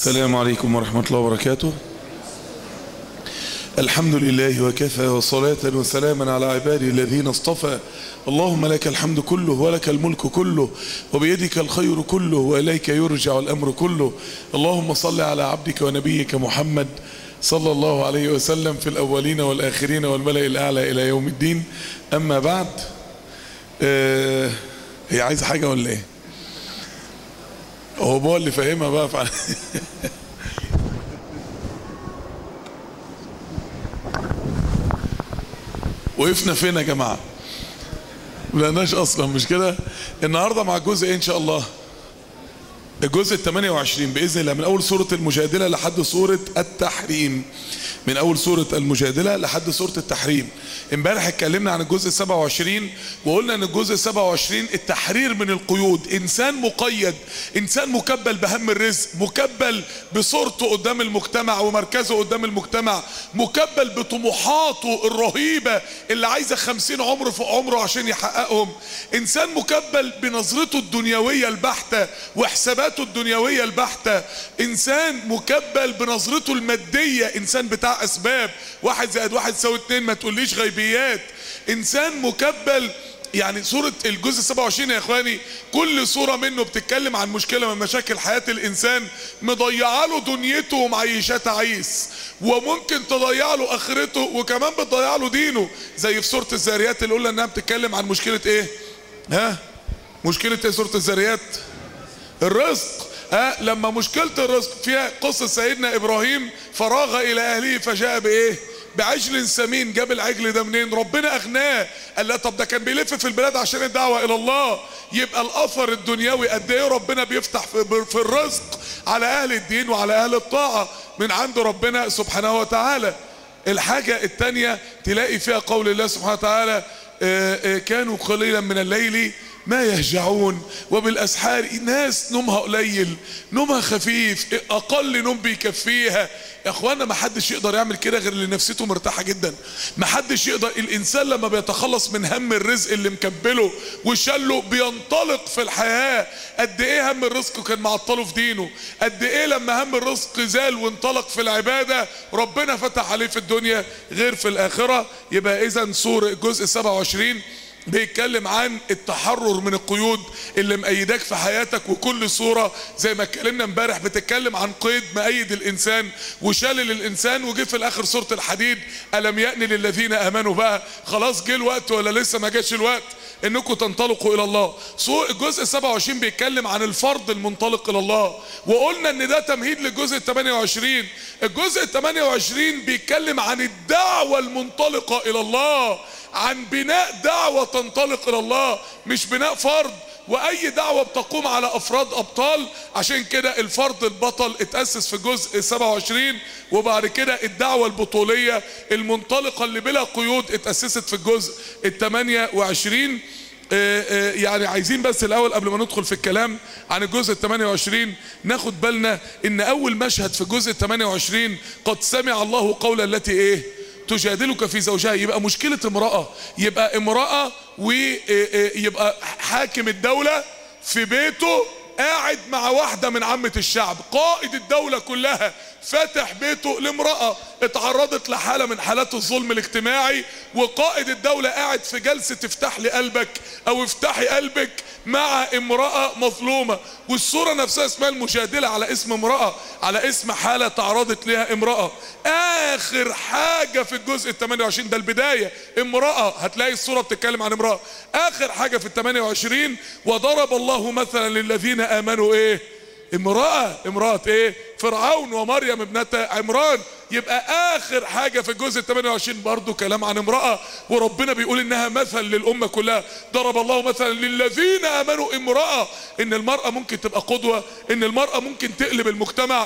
السلام عليكم ورحمة الله وبركاته الحمد لله وكفى وصلاة وسلاما على عباده الذين اصطفى اللهم لك الحمد كله ولك الملك كله وبيدك الخير كله وإليك يرجع الأمر كله اللهم صل على عبدك ونبيك محمد صلى الله عليه وسلم في الأولين والآخرين والملأ الأعلى إلى يوم الدين أما بعد آه هي عايزة حاجة ولا إيه هو بابا اللي فاهمها بقى فعلا وقفنا فين يا جماعه ملقناش اصلا مش كده النهارده مع الجزء ايه ان شاء الله الجزء ال 28 باذن الله من اول سوره المجادله لحد سوره التحريم من اول سوره المجادله لحد سوره التحريم امبارح اتكلمنا عن الجزء 27 وقلنا ان الجزء 27 التحرير من القيود انسان مقيد انسان مكبل بهم الرزق مكبل بصورته قدام المجتمع ومركزه قدام المجتمع مكبل بطموحاته الرهيبه اللي عايزه 50 عمر في عمره عشان يحققهم انسان مكبل بنظرته الدنيويه البحته وحساباته الدنيويه البحته انسان مكبل بنظرته الماديه انسان بتاع اسباب واحد زائد واحد يساوي اتنين ما تقوليش غيبيات انسان مكبل يعني سورة الجزء 27 يا اخواني كل سورة منه بتتكلم عن مشكلة من مشاكل حياة الانسان مضيعة له دنيته ومعيشاه تعيس وممكن تضيع له اخرته وكمان بتضيع له دينه زي في سورة الزاريات اللي قلنا انها بتتكلم عن مشكلة ايه ها مشكلة ايه سورة الزاريات الرزق ها لما مشكلة الرزق فيها قصة سيدنا ابراهيم فراغ الى اهله فجاء بايه بعجل سمين جاب العجل ده منين ربنا اغناه قال لا طب ده كان بيلف في البلاد عشان الدعوة الى الله يبقى الاثر الدنيوي قد ايه ربنا بيفتح في, في الرزق على اهل الدين وعلى اهل الطاعة من عند ربنا سبحانه وتعالى الحاجة التانية تلاقي فيها قول الله سبحانه وتعالى آآ آآ كانوا قليلا من الليل ما يهجعون وبالاسحار ناس نومها قليل نومها خفيف اقل نوم بيكفيها يا اخوانا ما حدش يقدر يعمل كده غير اللي نفسيته مرتاحه جدا ما حدش يقدر الانسان لما بيتخلص من هم الرزق اللي مكبله وشله بينطلق في الحياه قد ايه هم الرزق كان معطله في دينه قد ايه لما هم الرزق زال وانطلق في العباده ربنا فتح عليه في الدنيا غير في الاخره يبقى اذا سوره الجزء 27 بيتكلم عن التحرر من القيود اللي مأيداك في حياتك وكل صورة زي ما اتكلمنا امبارح بتتكلم عن قيد مأيد الانسان وشلل الانسان وجه في الاخر سورة الحديد ألم يأن للذين امنوا بقى خلاص جه الوقت ولا لسه ما جاش الوقت انكم تنطلقوا الى الله الجزء 27 بيتكلم عن الفرد المنطلق الى الله وقلنا ان ده تمهيد للجزء 28 الجزء 28 بيتكلم عن الدعوة المنطلقة الى الله عن بناء دعوة تنطلق الى الله مش بناء فرد واي دعوة بتقوم على افراد ابطال عشان كده الفرد البطل اتأسس في الجزء 27 وبعد كده الدعوة البطولية المنطلقة اللي بلا قيود اتأسست في الجزء ال 28 يعني عايزين بس الاول قبل ما ندخل في الكلام عن الجزء ال 28 ناخد بالنا ان اول مشهد في الجزء ال 28 قد سمع الله قول التي ايه تجادلك في زوجها يبقى مشكلة امرأة يبقى امرأة ويبقى حاكم الدولة في بيته قاعد مع واحدة من عامة الشعب قائد الدولة كلها فاتح بيته لامرأة اتعرضت لحالة من حالات الظلم الاجتماعي وقائد الدولة قاعد في جلسة افتح لي قلبك او افتحي قلبك مع امرأة مظلومة والصورة نفسها اسمها المجادلة على اسم امرأة على اسم حالة تعرضت لها امرأة اخر حاجة في الجزء ال 28 ده البداية امرأة هتلاقي الصورة بتتكلم عن امرأة اخر حاجة في ال 28 وضرب الله مثلا للذين امنوا ايه امرأة امرأة ايه فرعون ومريم ابنة عمران يبقى اخر حاجة في الجزء 28 برضو كلام عن امرأة وربنا بيقول انها مثل للامة كلها ضرب الله مثلا للذين امنوا امرأة ان المرأة ممكن تبقى قدوة ان المرأة ممكن تقلب المجتمع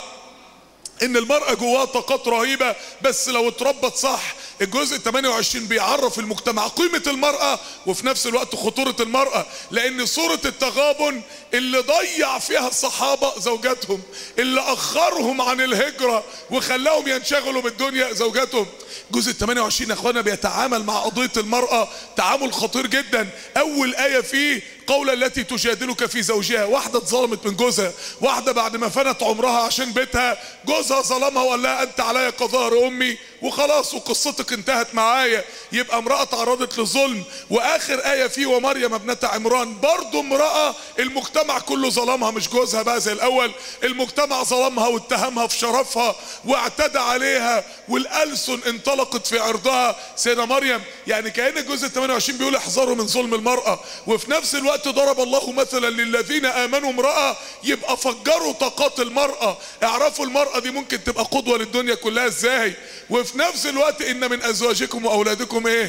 ان المرأة جواها طاقات رهيبة بس لو اتربت صح الجزء 28 بيعرف المجتمع قيمة المرأة وفي نفس الوقت خطورة المرأة لان صورة التغابن اللي ضيع فيها الصحابة زوجاتهم اللي اخرهم عن الهجرة وخلاهم ينشغلوا بالدنيا زوجاتهم جزء 28 يا اخوانا بيتعامل مع قضية المرأة تعامل خطير جدا اول اية فيه قول التي تجادلك في زوجها واحدة اتظلمت من جوزها واحدة بعد ما فنت عمرها عشان بيتها جوزها ظلمها وقال لها انت عليا كظهر امي وخلاص وقصتك انتهت معايا يبقى امرأة تعرضت للظلم واخر آية فيه ومريم ابنة عمران برضو امرأة المجتمع كله ظلمها مش جوزها بقى زي الاول المجتمع ظلمها واتهمها في شرفها واعتدى عليها والألسن انطلقت في عرضها سيدة مريم يعني كأن الجزء 28 بيقول احذروا من ظلم المرأة وفي نفس الوقت ضرب الله مثلا للذين آمنوا امرأة يبقى فجروا طاقات المرأة اعرفوا المرأة دي ممكن تبقى قدوة للدنيا كلها ازاي وفي نفس الوقت ان من ازواجكم واولادكم ايه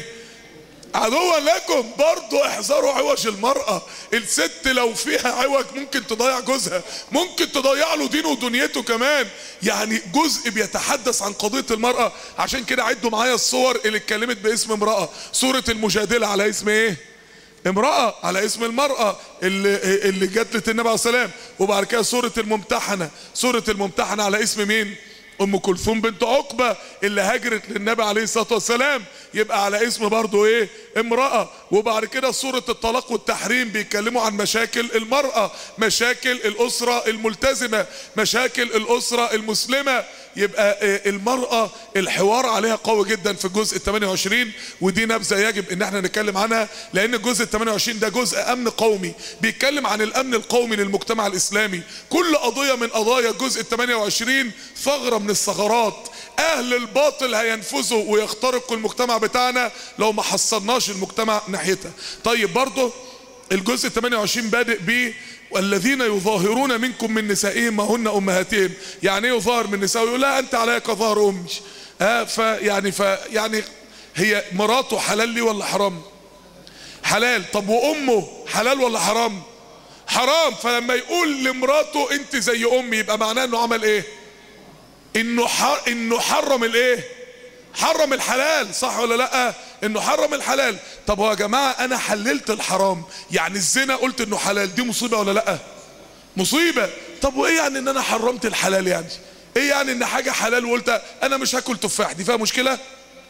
عدوا لكم برضو احذروا عوج المرأة الست لو فيها عوج ممكن تضيع جوزها ممكن تضيع له دينه ودنيته كمان يعني جزء بيتحدث عن قضية المرأة عشان كده عدوا معايا الصور اللي اتكلمت باسم امرأة سورة المجادلة على اسم ايه امرأة على اسم المرأة اللي, اللي جت النبي عليه السلام وبعد كده سورة الممتحنة سورة الممتحنة على اسم مين ام كلثوم بنت عقبة اللي هاجرت للنبي عليه الصلاة والسلام يبقى على اسم برضو ايه امرأة وبعد كده سورة الطلاق والتحريم بيتكلموا عن مشاكل المرأة مشاكل الاسرة الملتزمة مشاكل الاسرة المسلمة يبقى المرأة الحوار عليها قوي جدا في الجزء ال 28 ودي نبذة يجب ان احنا نتكلم عنها لان الجزء ال 28 ده جزء امن قومي بيتكلم عن الامن القومي للمجتمع الاسلامي كل قضية من قضايا الجزء ال 28 ثغرة من الثغرات اهل الباطل هينفذوا ويخترقوا المجتمع بتاعنا لو ما حصلناش المجتمع ناحيتها طيب برضه الجزء 28 بادئ بيه والذين يظاهرون منكم من نسائهم ما هن امهاتهم يعني ايه يظاهر من نسائه يقول لا انت عليا كظهر امي آه فيعني فيعني هي مراته حلال لي ولا حرام حلال طب وامه حلال ولا حرام حرام فلما يقول لمراته انت زي امي يبقى معناه انه عمل ايه انه حر انه حرم الايه حرم الحلال صح ولا لا انه حرم الحلال طب هو يا جماعه انا حللت الحرام يعني الزنا قلت انه حلال دي مصيبه ولا لا مصيبه طب وايه يعني ان انا حرمت الحلال يعني ايه يعني ان حاجه حلال وقلت انا مش هاكل تفاح دي فيها مشكله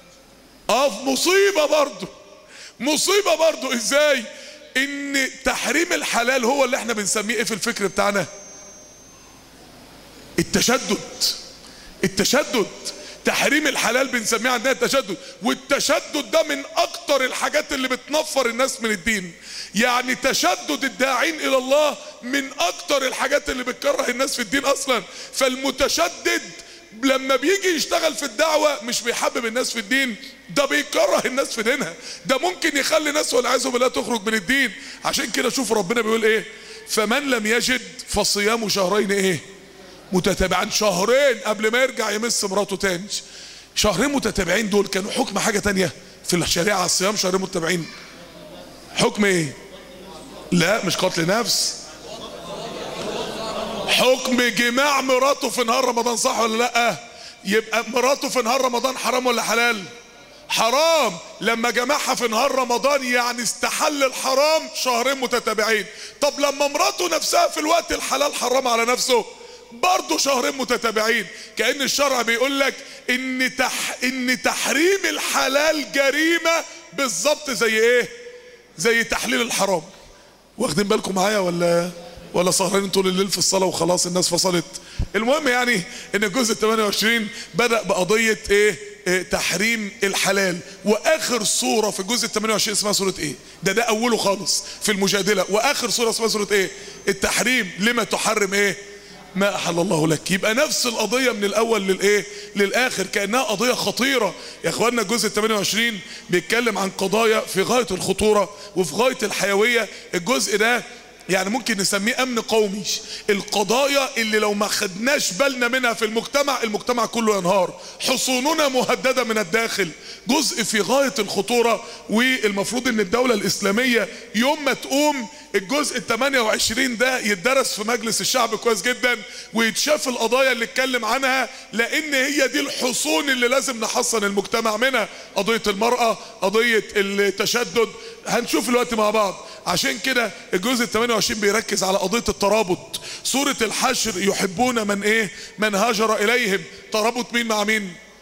اه مصيبه برضه مصيبه برضه ازاي ان تحريم الحلال هو اللي احنا بنسميه ايه في الفكر بتاعنا التشدد التشدد تحريم الحلال بنسميه عندنا التشدد والتشدد ده من اكتر الحاجات اللي بتنفر الناس من الدين يعني تشدد الداعين الى الله من اكتر الحاجات اللي بتكره الناس في الدين اصلا فالمتشدد لما بيجي يشتغل في الدعوة مش بيحبب الناس في الدين ده بيكره الناس في دينها ده ممكن يخلي ناس والعياذ بالله تخرج من الدين عشان كده شوف ربنا بيقول ايه فمن لم يجد فصيام شهرين ايه متتابعين شهرين قبل ما يرجع يمس مراته تاني شهرين متتابعين دول كانوا حكم حاجة تانية في الشريعة الصيام شهرين متتابعين حكم ايه لا مش قتل نفس حكم جماع مراته في نهار رمضان صح ولا لا يبقى مراته في نهار رمضان حرام ولا حلال حرام لما جمعها في نهار رمضان يعني استحل الحرام شهرين متتابعين طب لما مراته نفسها في الوقت الحلال حرام على نفسه برضه شهرين متتابعين كأن الشرع بيقول لك ان تح ان تحريم الحلال جريمة بالظبط زي ايه زي تحليل الحرام واخدين بالكم معايا ولا ولا سهرانين طول الليل في الصلاة وخلاص الناس فصلت المهم يعني ان الجزء 28 بدأ بقضية ايه, إيه تحريم الحلال واخر صورة في الجزء 28 اسمها سورة ايه ده ده اوله خالص في المجادلة واخر صورة اسمها سورة ايه التحريم لما تحرم ايه ما احل الله لك يبقى نفس القضية من الاول للايه للاخر كأنها قضية خطيرة يا اخوانا الجزء 28 بيتكلم عن قضايا في غاية الخطورة وفي غاية الحيوية الجزء ده يعني ممكن نسميه امن قومي القضايا اللي لو ما خدناش بالنا منها في المجتمع المجتمع كله ينهار حصوننا مهددة من الداخل جزء في غاية الخطورة والمفروض ان الدولة الاسلامية يوم ما تقوم الجزء ال 28 ده يتدرس في مجلس الشعب كويس جدا ويتشاف القضايا اللي اتكلم عنها لان هي دي الحصون اللي لازم نحصن المجتمع منها قضية المرأة قضية التشدد هنشوف الوقت مع بعض عشان كده الجزء ال 28 بيركز على قضية الترابط سورة الحشر يحبون من ايه من هاجر اليهم ترابط مين مع مين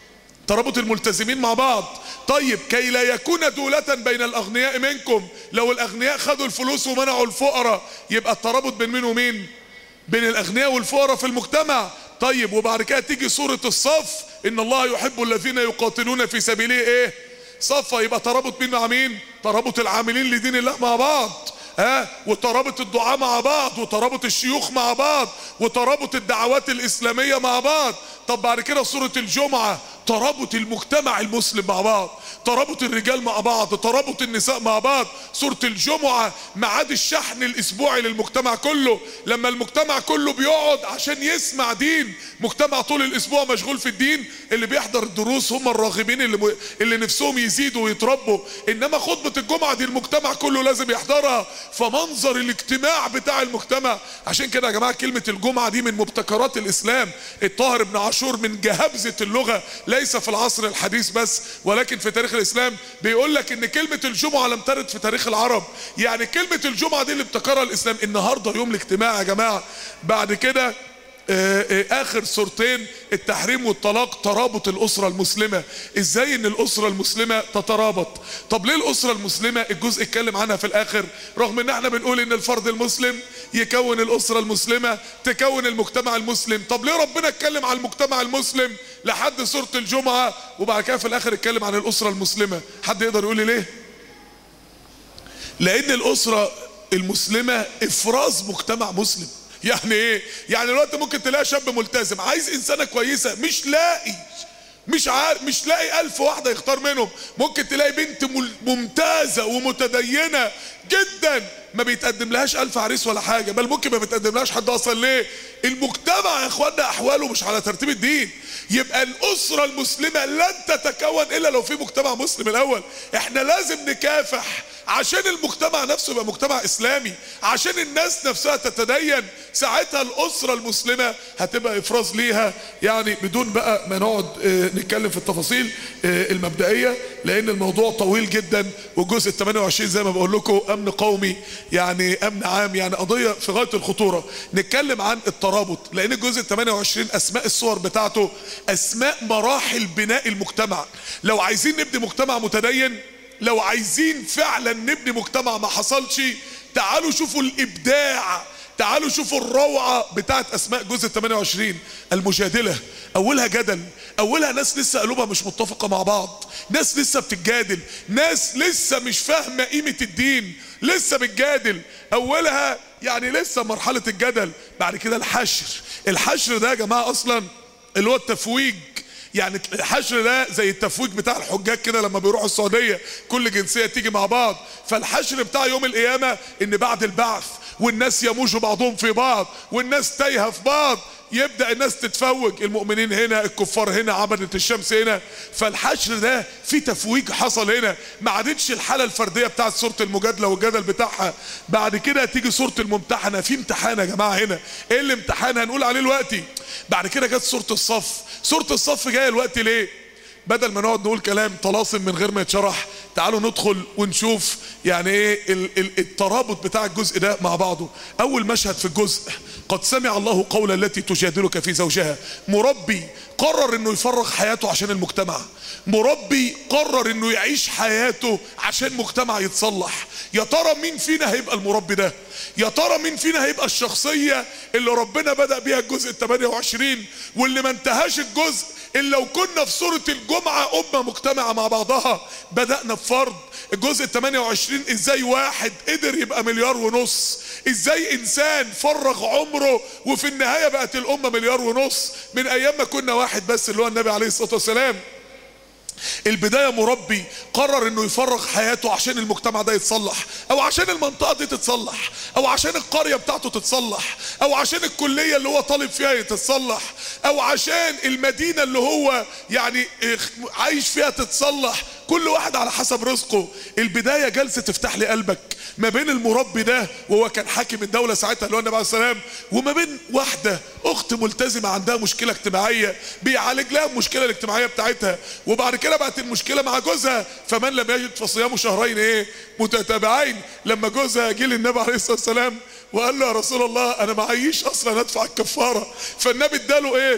ترابط الملتزمين مع بعض طيب كي لا يكون دولة بين الأغنياء منكم لو الأغنياء خدوا الفلوس ومنعوا الفقراء يبقى الترابط بين مين ومين بين الأغنياء والفقراء في المجتمع طيب وبعد كده تيجي سورة الصف إن الله يحب الذين يقاتلون في سبيله إيه صفا يبقى ترابط مين مع مين ترابط العاملين لدين الله مع بعض ها وترابط الدعاء مع بعض وترابط الشيوخ مع بعض وترابط الدعوات الإسلامية مع بعض طب بعد كده سورة الجمعة ترابط المجتمع المسلم مع بعض ترابط الرجال مع بعض ترابط النساء مع بعض سورة الجمعة ميعاد الشحن الاسبوعي للمجتمع كله لما المجتمع كله بيقعد عشان يسمع دين مجتمع طول الاسبوع مشغول في الدين اللي بيحضر الدروس هم الراغبين اللي, م... اللي نفسهم يزيدوا ويتربوا انما خطبة الجمعة دي المجتمع كله لازم يحضرها فمنظر الاجتماع بتاع المجتمع عشان كده يا جماعة كلمة الجمعة دي من مبتكرات الاسلام الطاهر بن عاشور من جهبزة اللغة ليس في العصر الحديث بس ولكن في تاريخ الاسلام بيقول لك ان كلمة الجمعة لم ترد في تاريخ العرب يعني كلمة الجمعة دي اللي ابتكرها الاسلام النهاردة يوم الاجتماع يا جماعة بعد كده اخر صورتين التحريم والطلاق ترابط الاسرة المسلمة ازاي ان الاسرة المسلمة تترابط طب ليه الاسرة المسلمة الجزء اتكلم عنها في الاخر رغم ان احنا بنقول ان الفرد المسلم يكون الاسرة المسلمة تكون المجتمع المسلم طب ليه ربنا اتكلم عن المجتمع المسلم لحد سورة الجمعة وبعد كده في الاخر اتكلم عن الاسرة المسلمة حد يقدر يقول لي ليه لان الاسرة المسلمة افراز مجتمع مسلم يعني ايه يعني دلوقتي ممكن تلاقي شاب ملتزم عايز انسانه كويسه مش لاقي مش عارف مش لاقي ألف واحدة يختار منهم ممكن تلاقي بنت ممتازة ومتدينة جدا ما بيتقدم لهاش ألف عريس ولا حاجة بل ممكن ما بيتقدم لهاش حد أصلا ليه المجتمع يا اخوانا أحواله مش على ترتيب الدين يبقى الأسرة المسلمة لن تتكون إلا لو في مجتمع مسلم الأول احنا لازم نكافح عشان المجتمع نفسه يبقى مجتمع اسلامي عشان الناس نفسها تتدين ساعتها الاسره المسلمه هتبقى افراز ليها يعني بدون بقى ما نقعد نتكلم في التفاصيل المبدئيه لان الموضوع طويل جدا والجزء ال 28 زي ما بقول لكم امن قومي يعني امن عام يعني قضيه في غايه الخطوره نتكلم عن الترابط لان الجزء ال 28 اسماء الصور بتاعته اسماء مراحل بناء المجتمع لو عايزين نبني مجتمع متدين لو عايزين فعلا نبني مجتمع ما حصلش تعالوا شوفوا الابداع تعالوا شوفوا الروعة بتاعت اسماء جزء 28 المجادلة اولها جدل اولها ناس لسه قلوبها مش متفقة مع بعض ناس لسه بتتجادل ناس لسه مش فاهمة قيمة الدين لسه بتجادل اولها يعني لسه مرحلة الجدل بعد كده الحشر الحشر ده يا جماعة اصلا اللي هو التفويج يعني الحشر ده زي التفويج بتاع الحجاج كده لما بيروحوا السعوديه كل جنسيه تيجي مع بعض فالحشر بتاع يوم القيامه ان بعد البعث والناس يموجوا بعضهم في بعض والناس تايهه في بعض يبدا الناس تتفوج المؤمنين هنا الكفار هنا عبدة الشمس هنا فالحشر ده في تفويج حصل هنا ما عادتش الحاله الفرديه بتاعت سوره المجادله والجدل بتاعها بعد كده تيجي سوره الممتحنه في امتحان يا جماعه هنا ايه الامتحان هنقول عليه دلوقتي بعد كده جت سوره الصف سوره الصف جايه الوقت ليه بدل ما نقعد نقول كلام طلاسم من غير ما يتشرح تعالوا ندخل ونشوف يعني ايه الترابط بتاع الجزء ده مع بعضه اول مشهد في الجزء قد سمع الله قول التي تجادلك في زوجها مربي قرر انه يفرغ حياته عشان المجتمع مربي قرر انه يعيش حياته عشان مجتمع يتصلح يا ترى مين فينا هيبقى المربي ده يا ترى مين فينا هيبقى الشخصية اللي ربنا بدأ بيها الجزء ال 28 واللي ما انتهاش الجزء إن لو كنا في سورة الجمعة أمة مجتمعة مع بعضها بدأنا بفرض الجزء ال 28 ازاي واحد قدر يبقى مليار ونص ازاي انسان فرغ عمره وفي النهاية بقت الامة مليار ونص من ايام ما كنا واحد بس اللي هو النبي عليه الصلاة والسلام البداية مربي قرر انه يفرغ حياته عشان المجتمع ده يتصلح او عشان المنطقة دي تتصلح او عشان القرية بتاعته تتصلح او عشان الكلية اللي هو طالب فيها تتصلح او عشان المدينة اللي هو يعني عايش فيها تتصلح كل واحد على حسب رزقه البداية جلسة تفتح لي قلبك ما بين المربي ده وهو كان حاكم الدولة ساعتها اللي هو النبي عليه السلام وما بين واحدة اخت ملتزمة عندها مشكلة اجتماعية بيعالج لها المشكلة الاجتماعية بتاعتها وبعد كده بقت المشكلة مع جوزها فمن لم يجد فصيام شهرين ايه متتابعين لما جوزها جه للنبي عليه الصلاة والسلام وقال له يا رسول الله انا معيش اصلا ادفع الكفارة فالنبي اداله ايه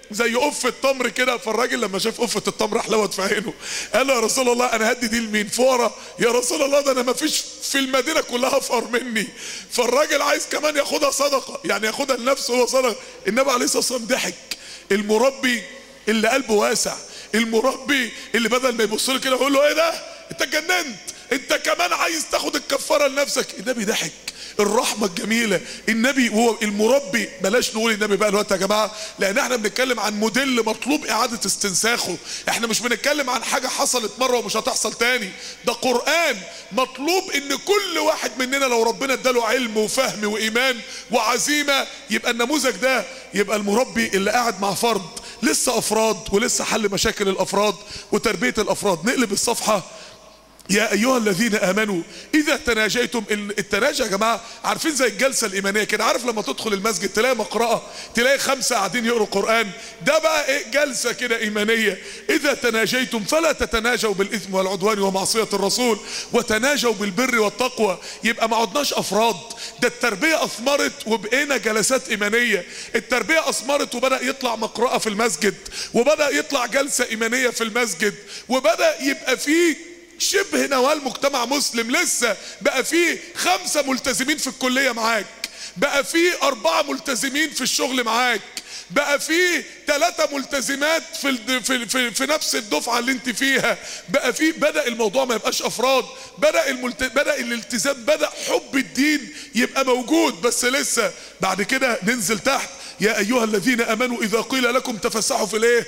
زي قفة التمر كده فالراجل لما شاف قفة التمر حلوت في عينه قال له يا رسول الله انا هدي دي لمين فورة يا رسول الله ده انا ما فيش في المدينة كلها افقر مني فالراجل عايز كمان ياخدها صدقة يعني ياخدها لنفسه هو صدقة النبي عليه الصلاة والسلام ضحك المربي اللي قلبه واسع المربي اللي بدل ما يبص له كده يقول له ايه ده انت اتجننت انت كمان عايز تاخد الكفاره لنفسك النبي ضحك الرحمه الجميله النبي وهو المربي بلاش نقول النبي بقى الوقت يا جماعه لان احنا بنتكلم عن موديل مطلوب اعاده استنساخه احنا مش بنتكلم عن حاجه حصلت مره ومش هتحصل تاني ده قران مطلوب ان كل واحد مننا لو ربنا اداله علم وفهم وايمان وعزيمه يبقى النموذج ده يبقى المربي اللي قاعد مع فرد لسه افراد ولسه حل مشاكل الافراد وتربيه الافراد نقلب الصفحه يا ايها الذين امنوا اذا تناجيتم التناجي يا جماعه عارفين زي الجلسه الايمانيه كده عارف لما تدخل المسجد تلاقي مقرأه تلاقي خمسه قاعدين يقروا قران ده بقى ايه جلسه كده ايمانيه اذا تناجيتم فلا تتناجوا بالاثم والعدوان ومعصيه الرسول وتناجوا بالبر والتقوى يبقى ما عدناش افراد ده التربيه اثمرت وبقينا جلسات ايمانيه التربيه اثمرت وبدا يطلع مقرأه في المسجد وبدا يطلع جلسه ايمانيه في المسجد وبدا يبقى فيه شبه نوال مجتمع مسلم لسه بقى فيه خمسة ملتزمين في الكلية معاك بقى فيه أربعة ملتزمين في الشغل معاك بقى فيه ثلاثة ملتزمات في, ال... في, في, في نفس الدفعة اللي انت فيها بقى فيه بدأ الموضوع ما يبقاش أفراد بدأ الملت... بدأ الالتزام بدأ حب الدين يبقى موجود بس لسه بعد كده ننزل تحت يا أيها الذين أمنوا إذا قيل لكم تفسحوا في الإيه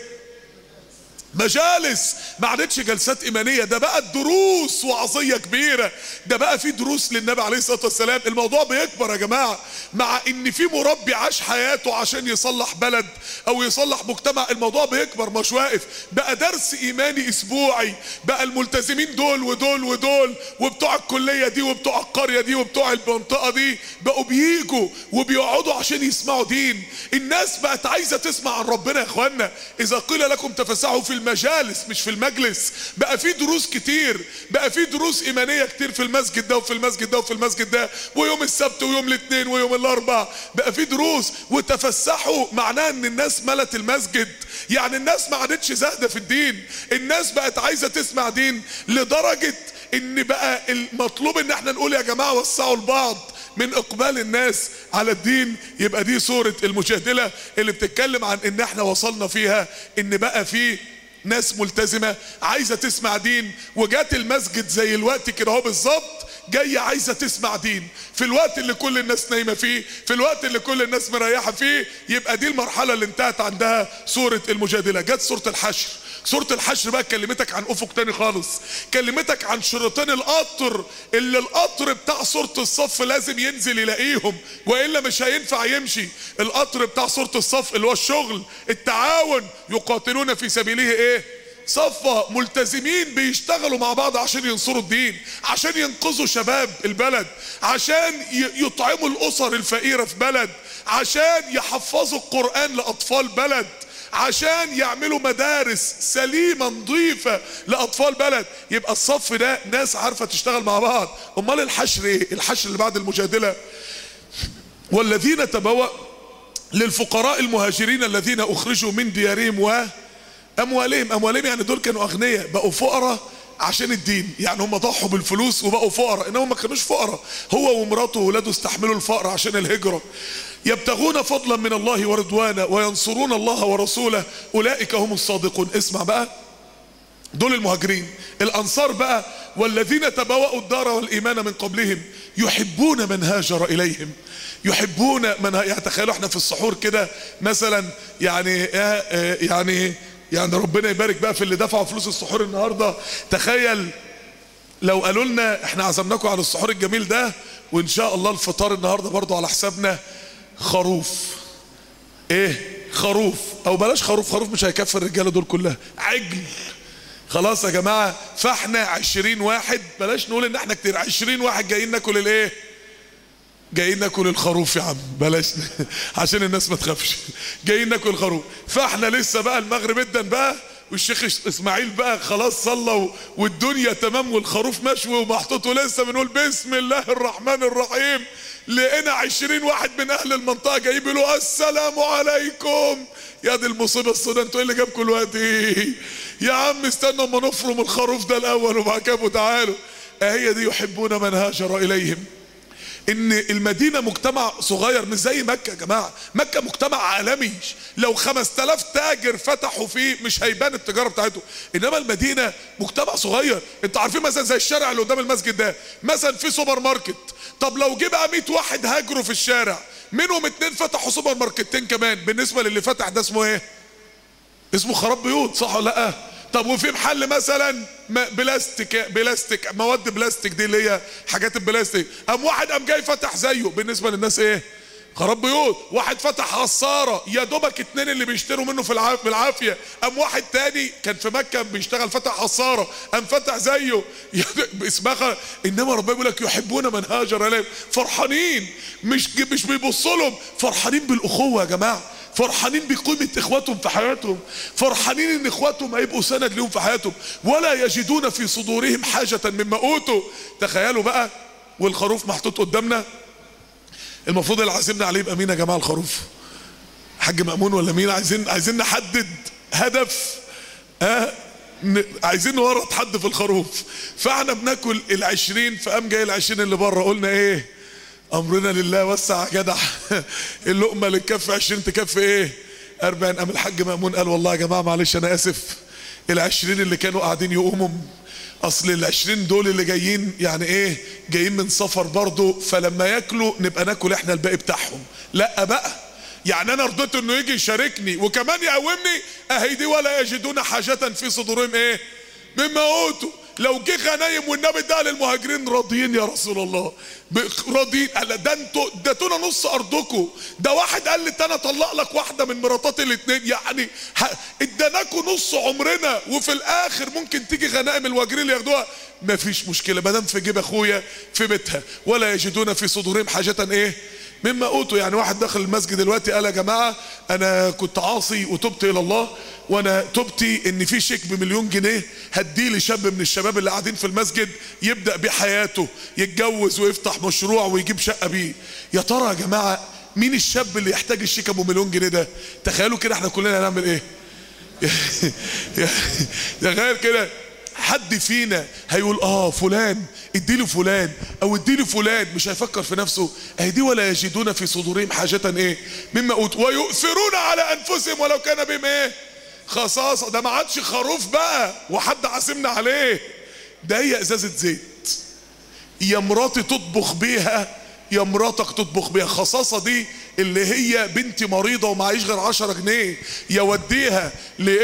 مجالس ما عادتش جلسات ايمانيه ده بقى دروس وعظيه كبيره ده بقى في دروس للنبي عليه الصلاه والسلام الموضوع بيكبر يا جماعه مع ان في مربي عاش حياته عشان يصلح بلد او يصلح مجتمع الموضوع بيكبر مش واقف بقى درس ايماني اسبوعي بقى الملتزمين دول ودول ودول وبتوع الكليه دي وبتوع القريه دي وبتوع المنطقه دي بقوا بييجوا وبيقعدوا عشان يسمعوا دين الناس بقت عايزه تسمع عن ربنا يا اخوانا اذا قيل لكم تفسحوا في المجالس مش في المجلس بقى في دروس كتير بقى في دروس ايمانيه كتير في المسجد ده وفي المسجد ده وفي المسجد ده ويوم السبت ويوم الاثنين ويوم الاربع بقى في دروس وتفسحوا معناه ان الناس ملت المسجد يعني الناس ما عادتش زاهده في الدين الناس بقت عايزه تسمع دين لدرجه ان بقى المطلوب ان احنا نقول يا جماعه وسعوا لبعض من اقبال الناس على الدين يبقى دي صورة المجادلة اللي بتتكلم عن ان احنا وصلنا فيها ان بقى في ناس ملتزمة عايزة تسمع دين وجات المسجد زي الوقت كده اهو بالظبط جاية عايزة تسمع دين في الوقت اللي كل الناس نايمة فيه في الوقت اللي كل الناس مريحة فيه يبقى دي المرحلة اللي انتهت عندها سورة المجادلة جت سورة الحشر سورة الحشر بقى كلمتك عن افق تاني خالص كلمتك عن شريطين القطر اللي القطر بتاع سورة الصف لازم ينزل يلاقيهم والا مش هينفع يمشي القطر بتاع سورة الصف اللي هو الشغل التعاون يقاتلون في سبيله ايه صفة ملتزمين بيشتغلوا مع بعض عشان ينصروا الدين عشان ينقذوا شباب البلد عشان يطعموا الاسر الفقيرة في بلد عشان يحفظوا القرآن لأطفال بلد عشان يعملوا مدارس سليمة نظيفة لأطفال بلد يبقى الصف ده ناس عارفة تشتغل مع بعض أمال الحشر إيه الحشر اللي بعد المجادلة والذين تبوأ للفقراء المهاجرين الذين أخرجوا من ديارهم وأموالهم أموالهم يعني دول كانوا أغنياء بقوا فقراء عشان الدين يعني هم ضحوا بالفلوس وبقوا فقراء انهم ما كانوش فقراء هو ومراته واولاده استحملوا الفقر عشان الهجره يبتغون فضلا من الله ورضوانا وينصرون الله ورسوله اولئك هم الصادقون اسمع بقى دول المهاجرين الانصار بقى والذين تبوأوا الدار والايمان من قبلهم يحبون من هاجر اليهم يحبون من ها... يعني تخيلوا احنا في السحور كده مثلا يعني يعني يعني ربنا يبارك بقى في اللي دفعوا فلوس السحور النهارده تخيل لو قالوا لنا احنا عزمناكم على السحور الجميل ده وان شاء الله الفطار النهارده برضو على حسابنا خروف ايه خروف او بلاش خروف خروف مش هيكفي الرجاله دول كلها عجل خلاص يا جماعه فاحنا عشرين واحد بلاش نقول ان احنا كتير عشرين واحد جايين ناكل الايه جايين ناكل الخروف يا عم بلاش عشان الناس ما تخافش جايين ناكل الخروف فاحنا لسه بقى المغرب ادن بقى والشيخ اسماعيل بقى خلاص صلى والدنيا تمام والخروف مشوي ومحطوط ولسه بنقول بسم الله الرحمن الرحيم لقينا عشرين واحد من اهل المنطقه جايين يقولوا السلام عليكم يا دي المصيبه السوداء انتوا ايه اللي جابكم الوقت ايه يا عم استنوا اما نفرم الخروف ده الاول وبعد كده تعالوا هي دي يحبون من هاجر اليهم ان المدينه مجتمع صغير مش زي مكه يا جماعه مكه مجتمع عالمي لو 5000 تاجر فتحوا فيه مش هيبان التجاره بتاعتهم انما المدينه مجتمع صغير انتوا عارفين مثلا زي الشارع اللي قدام المسجد ده مثلا في سوبر ماركت طب لو جه بقى 100 واحد هاجروا في الشارع منهم اتنين فتحوا سوبر ماركتين كمان بالنسبه للي فتح ده اسمه ايه اسمه خراب بيوت صح ولا لا طب وفي محل مثلا بلاستيك بلاستيك مواد بلاستيك دي اللي هي حاجات البلاستيك قام واحد قام جاي فتح زيه بالنسبه للناس ايه خراب بيوت واحد فتح عصارة يا دوبك اتنين اللي بيشتروا منه في العافية بالعافية قام واحد تاني كان في مكة بيشتغل فتح عصارة قام فتح زيه اسمها انما ربنا بيقول لك يحبون من هاجر اليهم فرحانين مش مش بيبصوا لهم فرحانين بالاخوة يا جماعة فرحانين بقيمة اخواتهم في حياتهم فرحانين ان اخواتهم هيبقوا سند لهم في حياتهم ولا يجدون في صدورهم حاجة مما اوتوا تخيلوا بقى والخروف محطوط قدامنا المفروض اللي عازمنا عليه يبقى مين يا جماعه الخروف حاج مأمون ولا مين عايزين عايزين نحدد هدف ها ن... عايزين نورط حد في الخروف فاحنا بناكل العشرين فقام جاي العشرين اللي بره قلنا ايه امرنا لله وسع يا جدع اللقمه اللي تكفي 20 تكفي ايه 40 قام الحاج مأمون قال والله يا جماعه معلش انا اسف العشرين اللي كانوا قاعدين يقوموا اصل العشرين دول اللي جايين يعني ايه جايين من سفر برضه فلما ياكلوا نبقى ناكل احنا الباقي بتاعهم لا بقى يعني انا رضيت انه يجي يشاركني وكمان يقومني اهي دي ولا يجدون حاجة في صدورهم ايه مما اوتوا لو جه غنايم والنبي ده للمهاجرين راضيين يا رسول الله راضيين قال ده انتوا اديتونا نص ارضكم ده واحد قال لي انا اطلق لك واحده من مراتات الاثنين يعني اداناكم نص عمرنا وفي الاخر ممكن تيجي غنائم الواجرين اللي ياخدوها مفيش مشكله ما دام في جيب اخويا في بيتها ولا يجدون في صدورهم حاجه ايه مما اوتوا يعني واحد دخل المسجد دلوقتي قال يا جماعه انا كنت عاصي وتبت الى الله وانا تبتي ان في شيك بمليون جنيه هديه لشاب من الشباب اللي قاعدين في المسجد يبدا بيه حياته يتجوز ويفتح مشروع ويجيب شقه بيه يا ترى يا جماعه مين الشاب اللي يحتاج الشيك ابو مليون جنيه ده تخيلوا كده احنا كلنا هنعمل ايه تخيل كده حد فينا هيقول اه فلان اديله فلان او اديله فلان مش هيفكر في نفسه اهي دي ولا يجدون في صدورهم حاجة ايه مما اوت ويؤثرون على انفسهم ولو كان بهم ايه خصاصة ده ما عادش خروف بقى وحد عازمنا عليه ده هي ازازة زيت يا مراتي تطبخ بيها يا مراتك تطبخ بيها خصاصة دي اللي هي بنتي مريضة ومعيش غير عشرة جنيه يوديها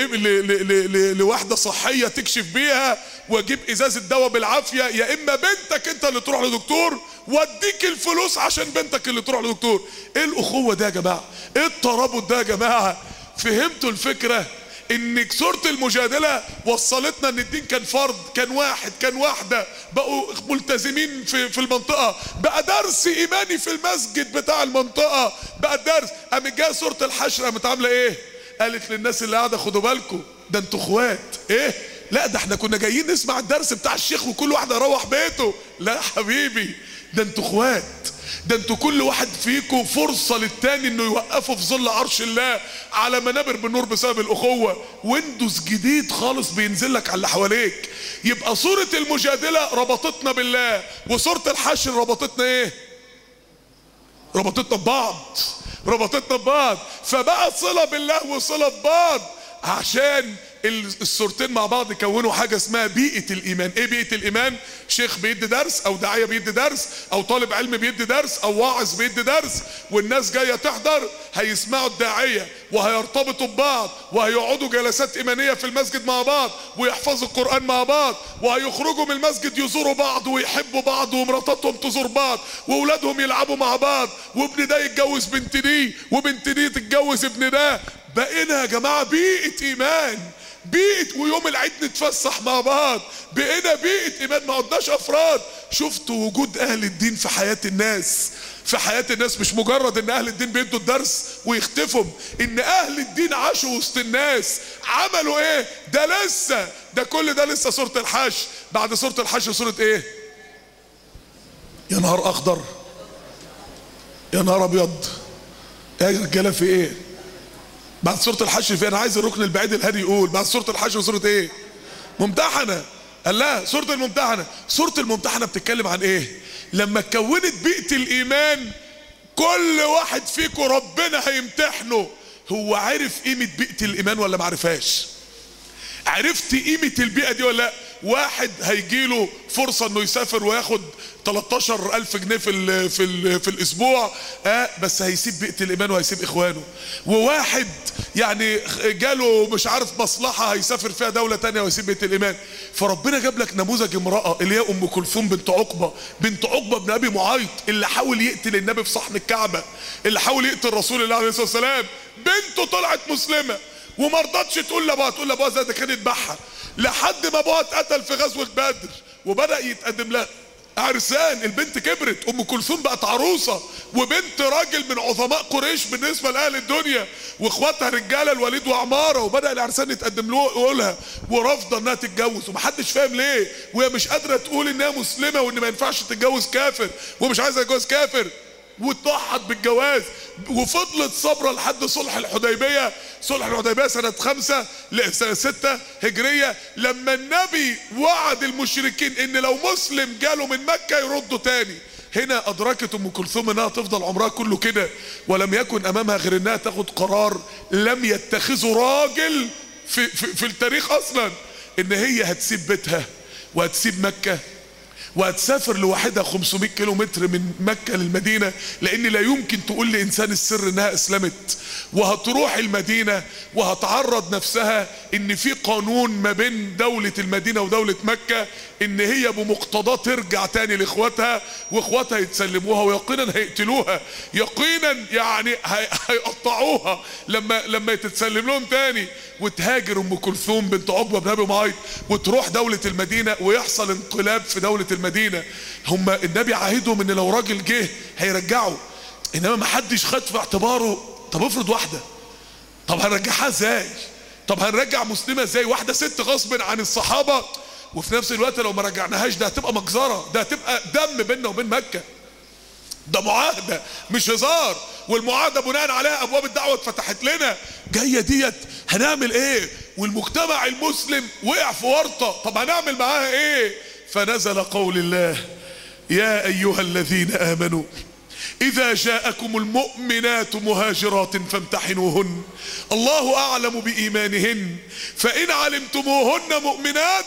لواحدة صحية تكشف بيها واجيب ازازة دواء بالعافية يا اما بنتك انت اللي تروح لدكتور واديك الفلوس عشان بنتك اللي تروح لدكتور ايه الاخوة ده يا جماعة ايه الترابط ده يا جماعة فهمتوا الفكرة ان سورة المجادلة وصلتنا ان الدين كان فرد كان واحد كان واحدة بقوا ملتزمين في, في المنطقة بقى درس ايماني في المسجد بتاع المنطقة بقى درس قام جايه سورة الحشر قامت عاملة ايه قالت للناس اللي قاعدة خدوا بالكم ده انتوا اخوات ايه لا ده احنا كنا جايين نسمع الدرس بتاع الشيخ وكل واحد يروح بيته لا حبيبي ده انتوا اخوات ده انتوا كل واحد فيكم فرصة للتاني انه يوقفه في ظل عرش الله على منابر بالنور بسبب الاخوة ويندوز جديد خالص بينزل لك على اللي حواليك يبقى صورة المجادلة ربطتنا بالله وصورة الحشر ربطتنا ايه ربطتنا ببعض ربطتنا ببعض فبقى صلة بالله وصلة ببعض عشان الصورتين مع بعض كونوا حاجة اسمها بيئة الإيمان إيه بيئة الإيمان شيخ بيدي درس أو داعية بيدي درس أو طالب علم بيدي درس أو واعظ بيدي درس والناس جاية تحضر هيسمعوا الداعية وهيرتبطوا ببعض وهيقعدوا جلسات إيمانية في المسجد مع بعض ويحفظوا القرآن مع بعض وهيخرجوا من المسجد يزوروا بعض ويحبوا بعض ومراتاتهم تزور بعض وأولادهم يلعبوا مع بعض وابن ده يتجوز بنت دي وبنت دي تتجوز ابن ده بقينا يا جماعة بيئة إيمان بيئة ويوم العيد نتفسح مع بعض بقينا بيئة إيمان ما عدناش أفراد شفتوا وجود أهل الدين في حياة الناس في حياة الناس مش مجرد ان اهل الدين بيدوا الدرس ويختفوا ان اهل الدين عاشوا وسط الناس عملوا ايه ده لسه ده كل ده لسه سورة الحش بعد سورة الحش سورة ايه يا نهار اخضر يا نهار ابيض يا رجاله في ايه بعد سوره الحشر في انا عايز الركن البعيد الهادي يقول بعد سوره الحشر سوره ايه ممتحنه قال لا سوره الممتحنه سوره الممتحنه بتتكلم عن ايه لما اتكونت بيئه الايمان كل واحد فيكم ربنا هيمتحنه هو عرف قيمه بيئه الايمان ولا ما عرفهاش عرفت قيمة البيئة دي ولا لا واحد هيجيله فرصة انه يسافر وياخد 13 ألف جنيه في ال في ال في الأسبوع آه بس هيسيب بيئة الإيمان وهيسيب إخوانه وواحد يعني جاله مش عارف مصلحة هيسافر فيها دولة تانية ويسيب بيئة الإيمان فربنا جاب لك نموذج امرأة اللي هي أم كلثوم بنت عقبة بنت عقبة بن أبي معيط اللي حاول يقتل النبي في صحن الكعبة اللي حاول يقتل رسول الله عليه الصلاة والسلام بنته طلعت مسلمة وما رضتش تقول لابوها تقول لابوها زي ده كان يذبحها لحد ما ابوها اتقتل في غزوه بدر وبدا يتقدم لها عرسان البنت كبرت ام كلثوم بقت عروسه وبنت راجل من عظماء قريش بالنسبه لاهل الدنيا واخواتها رجاله الوليد وعماره وبدا العرسان يتقدم له يقولها ورافضه انها تتجوز ومحدش فاهم ليه وهي مش قادره تقول انها مسلمه وان ما ينفعش تتجوز كافر ومش عايزه تتجوز كافر واتضحت بالجواز وفضلت صبرة لحد صلح الحديبية صلح الحديبية سنة خمسة سنة ستة هجرية لما النبي وعد المشركين ان لو مسلم جاله من مكة يردوا تاني هنا ادركت ام كلثوم انها تفضل عمرها كله كده ولم يكن امامها غير انها تاخد قرار لم يتخذه راجل في, في, في التاريخ اصلا ان هي هتسيب بيتها وهتسيب مكة وهتسافر لوحدها 500 كيلو متر من مكة للمدينة لان لا يمكن تقول لانسان السر انها اسلمت وهتروح المدينة وهتعرض نفسها ان في قانون ما بين دولة المدينة ودولة مكة ان هي بمقتضاه ترجع تاني لاخواتها واخواتها يتسلموها ويقينا هيقتلوها يقينا يعني هيقطعوها لما لما تتسلم لهم تاني وتهاجر ام كلثوم بنت عقبه بن ابي معيط وتروح دوله المدينه ويحصل انقلاب في دوله المدينه هم النبي عاهدهم ان لو راجل جه هيرجعوا انما ما حدش خد في اعتباره طب افرض واحده طب هنرجعها ازاي طب هنرجع مسلمه ازاي واحده ست غصب عن الصحابه وفي نفس الوقت لو ما رجعناهاش ده هتبقى مجزره ده هتبقى دم بيننا وبين مكه ده معاهده مش هزار والمعاهده بناء عليها ابواب الدعوه اتفتحت لنا جايه ديت هنعمل ايه والمجتمع المسلم وقع في ورطه طب هنعمل معاها ايه فنزل قول الله يا ايها الذين امنوا اذا جاءكم المؤمنات مهاجرات فامتحنوهن الله اعلم بايمانهن فان علمتموهن مؤمنات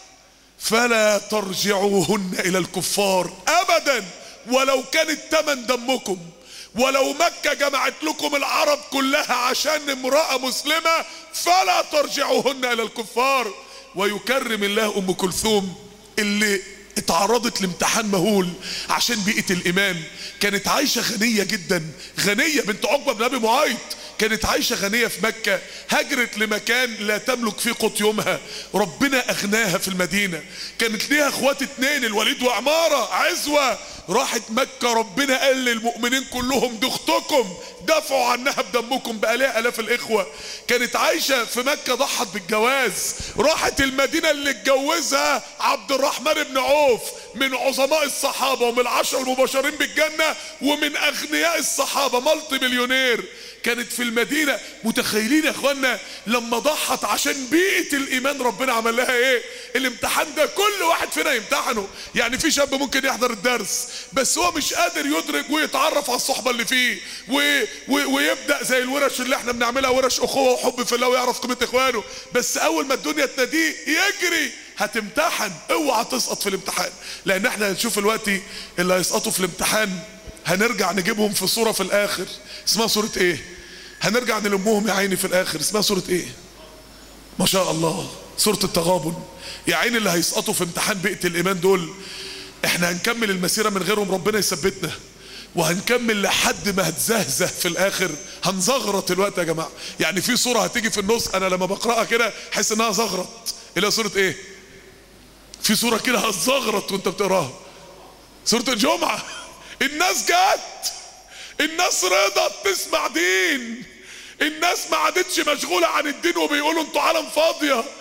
فلا ترجعوهن الى الكفار ابدا ولو كانت تمن دمكم ولو مكة جمعت لكم العرب كلها عشان امرأة مسلمة فلا ترجعوهن الى الكفار ويكرم الله ام كلثوم اللي اتعرضت لامتحان مهول عشان بيئة الايمان كانت عايشة غنية جدا غنية بنت عقبة بن ابي معيط كانت عايشة غنية في مكة هاجرت لمكان لا تملك فيه قوت يومها ربنا اغناها في المدينة كانت ليها اخوات اتنين الوليد وعمارة عزوة راحت مكة ربنا قال للمؤمنين كلهم دي اختكم دافعوا عنها بدمكم بقى لها الاف الاخوة كانت عايشة في مكة ضحت بالجواز راحت المدينة اللي اتجوزها عبد الرحمن بن عوف من عظماء الصحابة ومن العشر المبشرين بالجنة ومن اغنياء الصحابة ملتي مليونير كانت في المدينة متخيلين يا اخوانا لما ضحت عشان بيئة الايمان ربنا عمل لها ايه الامتحان ده كل واحد فينا يمتحنه يعني في شاب ممكن يحضر الدرس بس هو مش قادر يدرك ويتعرف على الصحبة اللي فيه و... و... ويبدأ زي الورش اللي احنا بنعملها ورش اخوة وحب في الله ويعرف قيمة اخوانه بس اول ما الدنيا تناديه يجري هتمتحن اوعى تسقط في الامتحان لان احنا هنشوف دلوقتي اللي هيسقطوا في الامتحان هنرجع نجيبهم في صورة في الاخر اسمها صورة ايه هنرجع نلمهم يا عيني في الاخر اسمها صورة ايه ما شاء الله صورة التغابن يا عيني اللي هيسقطوا في امتحان بيئة الايمان دول احنا هنكمل المسيرة من غيرهم ربنا يثبتنا وهنكمل لحد ما هتزهزه في الاخر هنزغرط الوقت يا جماعة يعني في صورة هتيجي في النص انا لما بقرأها كده حس انها زغرط اللي صورة ايه في صورة كده هتزغرط وانت بتقراها سورة الجمعة الناس جت الناس رضت تسمع دين الناس ما عادتش مشغولة عن الدين وبيقولوا انتوا عالم فاضية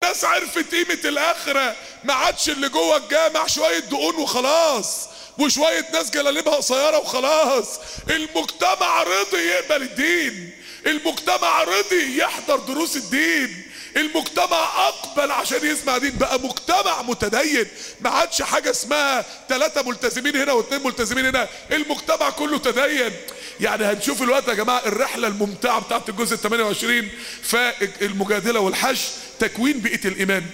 الناس عرفت قيمة الآخرة ما عادش اللي جوه الجامع شوية دقون وخلاص وشوية ناس جلاليبها قصيرة وخلاص المجتمع رضي يقبل الدين المجتمع رضي يحضر دروس الدين المجتمع اقبل عشان يسمع دين بقى مجتمع متدين ما عادش حاجه اسمها ثلاثه ملتزمين هنا واثنين ملتزمين هنا المجتمع كله تدين يعني هنشوف الوقت يا جماعه الرحله الممتعه بتاعت الجزء ال 28 فالمجادله والحش تكوين بيئه الايمان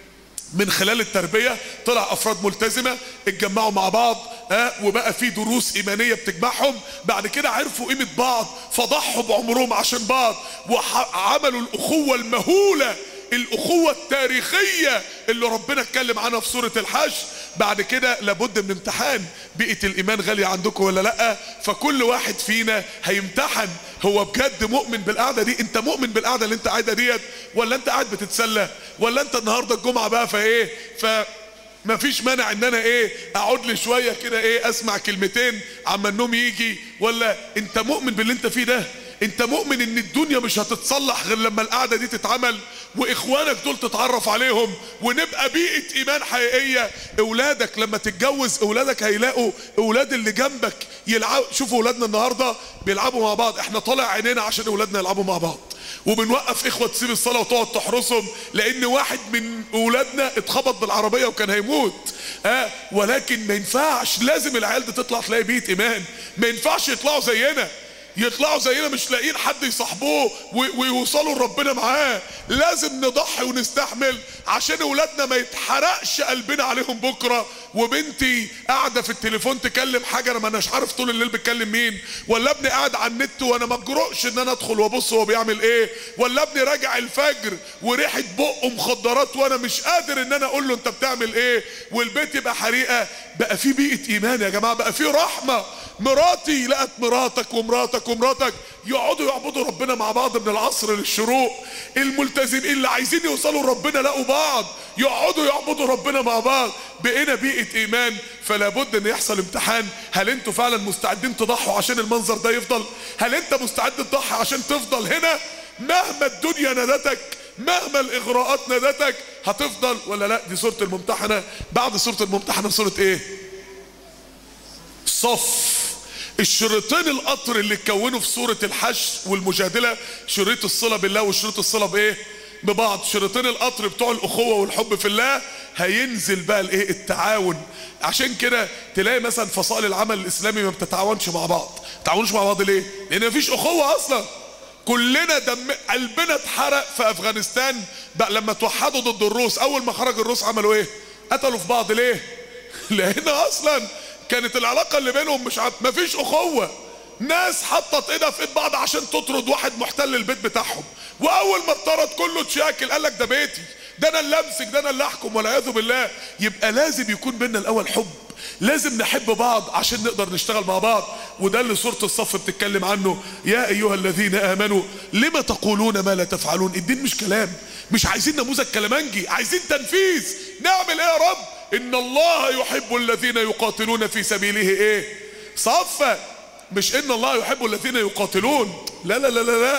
من خلال التربيه طلع افراد ملتزمه اتجمعوا مع بعض ها وبقى في دروس ايمانيه بتجمعهم بعد كده عرفوا قيمه بعض فضحوا بعمرهم عشان بعض وعملوا الاخوه المهوله الاخوه التاريخيه اللي ربنا اتكلم عنها في سوره الحج بعد كده لابد من امتحان بيئه الايمان غاليه عندكم ولا لا فكل واحد فينا هيمتحن هو بجد مؤمن بالقعده دي انت مؤمن بالقعده اللي انت قاعدها ديت ولا انت قاعد بتتسلى ولا انت النهارده الجمعه بقى فايه ف ما فيش مانع ان انا ايه اقعد لي شويه كده ايه اسمع كلمتين عما النوم يجي ولا انت مؤمن باللي انت فيه ده انت مؤمن ان الدنيا مش هتتصلح غير لما القعده دي تتعمل واخوانك دول تتعرف عليهم ونبقى بيئه ايمان حقيقيه اولادك لما تتجوز اولادك هيلاقوا اولاد اللي جنبك يلعبوا شوفوا اولادنا النهارده بيلعبوا مع بعض احنا طالع عينينا عشان اولادنا يلعبوا مع بعض وبنوقف اخوه تسيب الصلاه وتقعد تحرسهم لان واحد من اولادنا اتخبط بالعربيه وكان هيموت اه ولكن ما ينفعش لازم العيال دي تطلع تلاقي بيئه ايمان ما ينفعش يطلعوا زينا يطلعوا زينا مش لاقيين حد يصاحبوه ويوصلوا لربنا معاه لازم نضحي ونستحمل عشان اولادنا ما يتحرقش قلبنا عليهم بكره وبنتي قاعده في التليفون تكلم حاجه انا ما اناش عارف طول الليل بتكلم مين ولا ابني قاعد على النت وانا ما اجرؤش ان انا ادخل وابص هو بيعمل ايه ولا ابني راجع الفجر وريحه بقه مخدرات وانا مش قادر ان انا اقول له انت بتعمل ايه والبيت يبقى حريقه بقى في بيئه ايمان يا جماعه بقى في رحمه مراتي لقت مراتك ومراتك ومراتك يقعدوا يعبدوا ربنا مع بعض من العصر للشروق الملتزمين اللي عايزين يوصلوا لربنا لقوا بعض يقعدوا يعبدوا ربنا مع بعض بقينا بيئة ايمان فلا بد ان يحصل امتحان هل انتوا فعلا مستعدين تضحوا عشان المنظر ده يفضل هل انت مستعد تضحي عشان تفضل هنا مهما الدنيا ندتك مهما الاغراءات ندتك هتفضل ولا لا دي سورة الممتحنة بعد سورة الممتحنة سورة ايه صف الشريطين القطر اللي اتكونوا في سورة الحشر والمجادلة شريط الصلة بالله وشريط الصلة بايه ببعض شريطين القطر بتوع الاخوة والحب في الله هينزل بقى الايه التعاون عشان كده تلاقي مثلا فصائل العمل الاسلامي ما بتتعاونش مع بعض تعاونش مع بعض ليه لان مفيش اخوة اصلا كلنا دم قلبنا اتحرق في افغانستان بقى لما توحدوا ضد الروس اول ما خرج الروس عملوا ايه قتلوا في بعض ليه لان اصلا كانت العلاقة اللي بينهم مش عارف مفيش أخوة ناس حطت ايدها في ايد بعض عشان تطرد واحد محتل البيت بتاعهم واول ما اتطرد كله اتشاكل قال لك ده بيتي ده انا اللي امسك ده انا اللي احكم والعياذ بالله يبقى لازم يكون بينا الاول حب لازم نحب بعض عشان نقدر نشتغل مع بعض وده اللي سوره الصف بتتكلم عنه يا ايها الذين امنوا لما تقولون ما لا تفعلون الدين مش كلام مش عايزين نموذج كلامنجي عايزين تنفيذ نعمل ايه يا رب ان الله يحب الذين يقاتلون في سبيله ايه صفا مش ان الله يحب الذين يقاتلون لا لا لا لا لا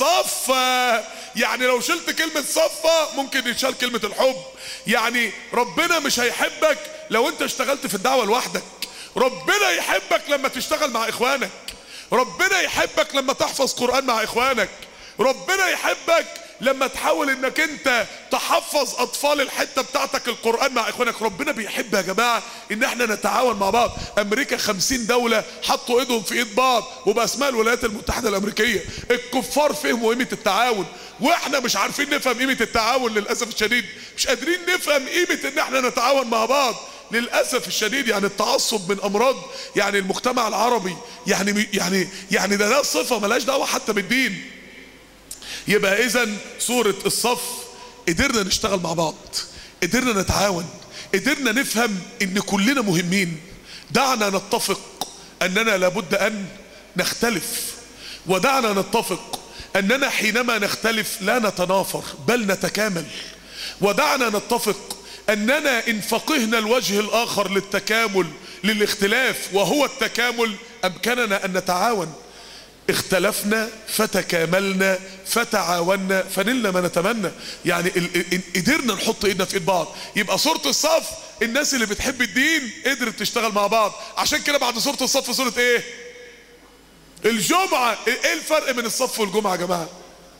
صفا يعني لو شلت كلمة صفا ممكن يتشال كلمة الحب يعني ربنا مش هيحبك لو انت اشتغلت في الدعوة لوحدك ربنا يحبك لما تشتغل مع اخوانك ربنا يحبك لما تحفظ قرآن مع اخوانك ربنا يحبك لما تحاول انك انت تحفظ اطفال الحته بتاعتك القران مع اخوانك ربنا بيحب يا جماعه ان احنا نتعاون مع بعض امريكا خمسين دوله حطوا ايدهم في ايد بعض وباسماء الولايات المتحده الامريكيه الكفار فهموا قيمه التعاون واحنا مش عارفين نفهم قيمه التعاون للاسف الشديد مش قادرين نفهم قيمه ان احنا نتعاون مع بعض للاسف الشديد يعني التعصب من امراض يعني المجتمع العربي يعني يعني يعني ده ده صفه ملهاش دعوه حتى بالدين يبقى اذا سورة الصف قدرنا نشتغل مع بعض قدرنا نتعاون قدرنا نفهم ان كلنا مهمين دعنا نتفق اننا لابد ان نختلف ودعنا نتفق اننا حينما نختلف لا نتنافر بل نتكامل ودعنا نتفق اننا ان فقهنا الوجه الاخر للتكامل للاختلاف وهو التكامل امكننا ان نتعاون اختلفنا فتكاملنا فتعاوننا فنلنا ما نتمنى يعني ال- ال- قدرنا نحط ايدنا في ايد بعض يبقى سورة الصف الناس اللي بتحب الدين قدرت تشتغل مع بعض عشان كده بعد سورة الصف سورة ايه الجمعة ايه الفرق بين الصف والجمعة يا جماعة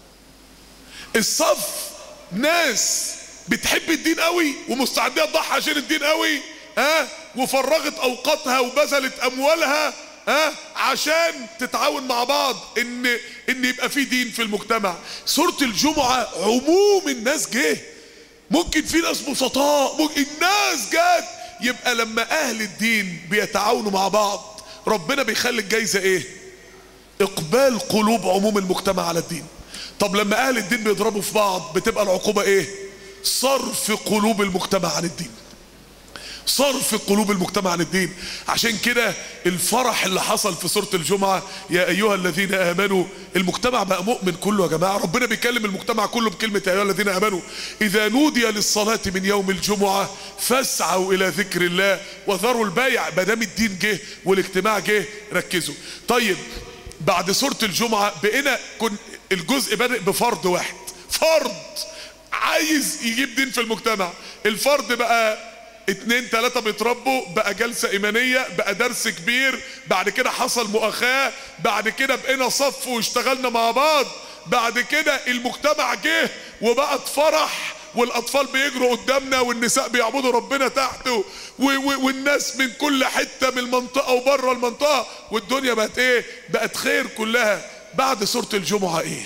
الصف ناس بتحب الدين قوي ومستعدة تضحي عشان الدين قوي ها وفرغت اوقاتها وبذلت اموالها ها عشان تتعاون مع بعض ان ان يبقى في دين في المجتمع سورة الجمعة عموم الناس جه ممكن في ناس بسطاء ممكن الناس جت يبقى لما اهل الدين بيتعاونوا مع بعض ربنا بيخلي الجايزة ايه اقبال قلوب عموم المجتمع على الدين طب لما اهل الدين بيضربوا في بعض بتبقى العقوبة ايه صرف قلوب المجتمع عن الدين صرف قلوب المجتمع عن الدين عشان كده الفرح اللي حصل في سورة الجمعة يا أيها الذين آمنوا المجتمع بقى مؤمن كله يا جماعة ربنا بيكلم المجتمع كله بكلمة يا أيها الذين آمنوا إذا نودي للصلاة من يوم الجمعة فاسعوا إلى ذكر الله وذروا البيع ما دام الدين جه والاجتماع جه ركزوا طيب بعد سورة الجمعة بقينا كن الجزء بدأ بفرد واحد فرد عايز يجيب دين في المجتمع الفرد بقى اتنين تلاتة بيتربوا بقى جلسة ايمانية بقى درس كبير بعد كده حصل مؤاخاة بعد كده بقينا صف واشتغلنا مع بعض بعد كده المجتمع جه وبقت فرح والاطفال بيجروا قدامنا والنساء بيعبدوا ربنا تحت و- و- والناس من كل حتة من المنطقة وبره المنطقة والدنيا بقت ايه بقت خير كلها بعد سورة الجمعة ايه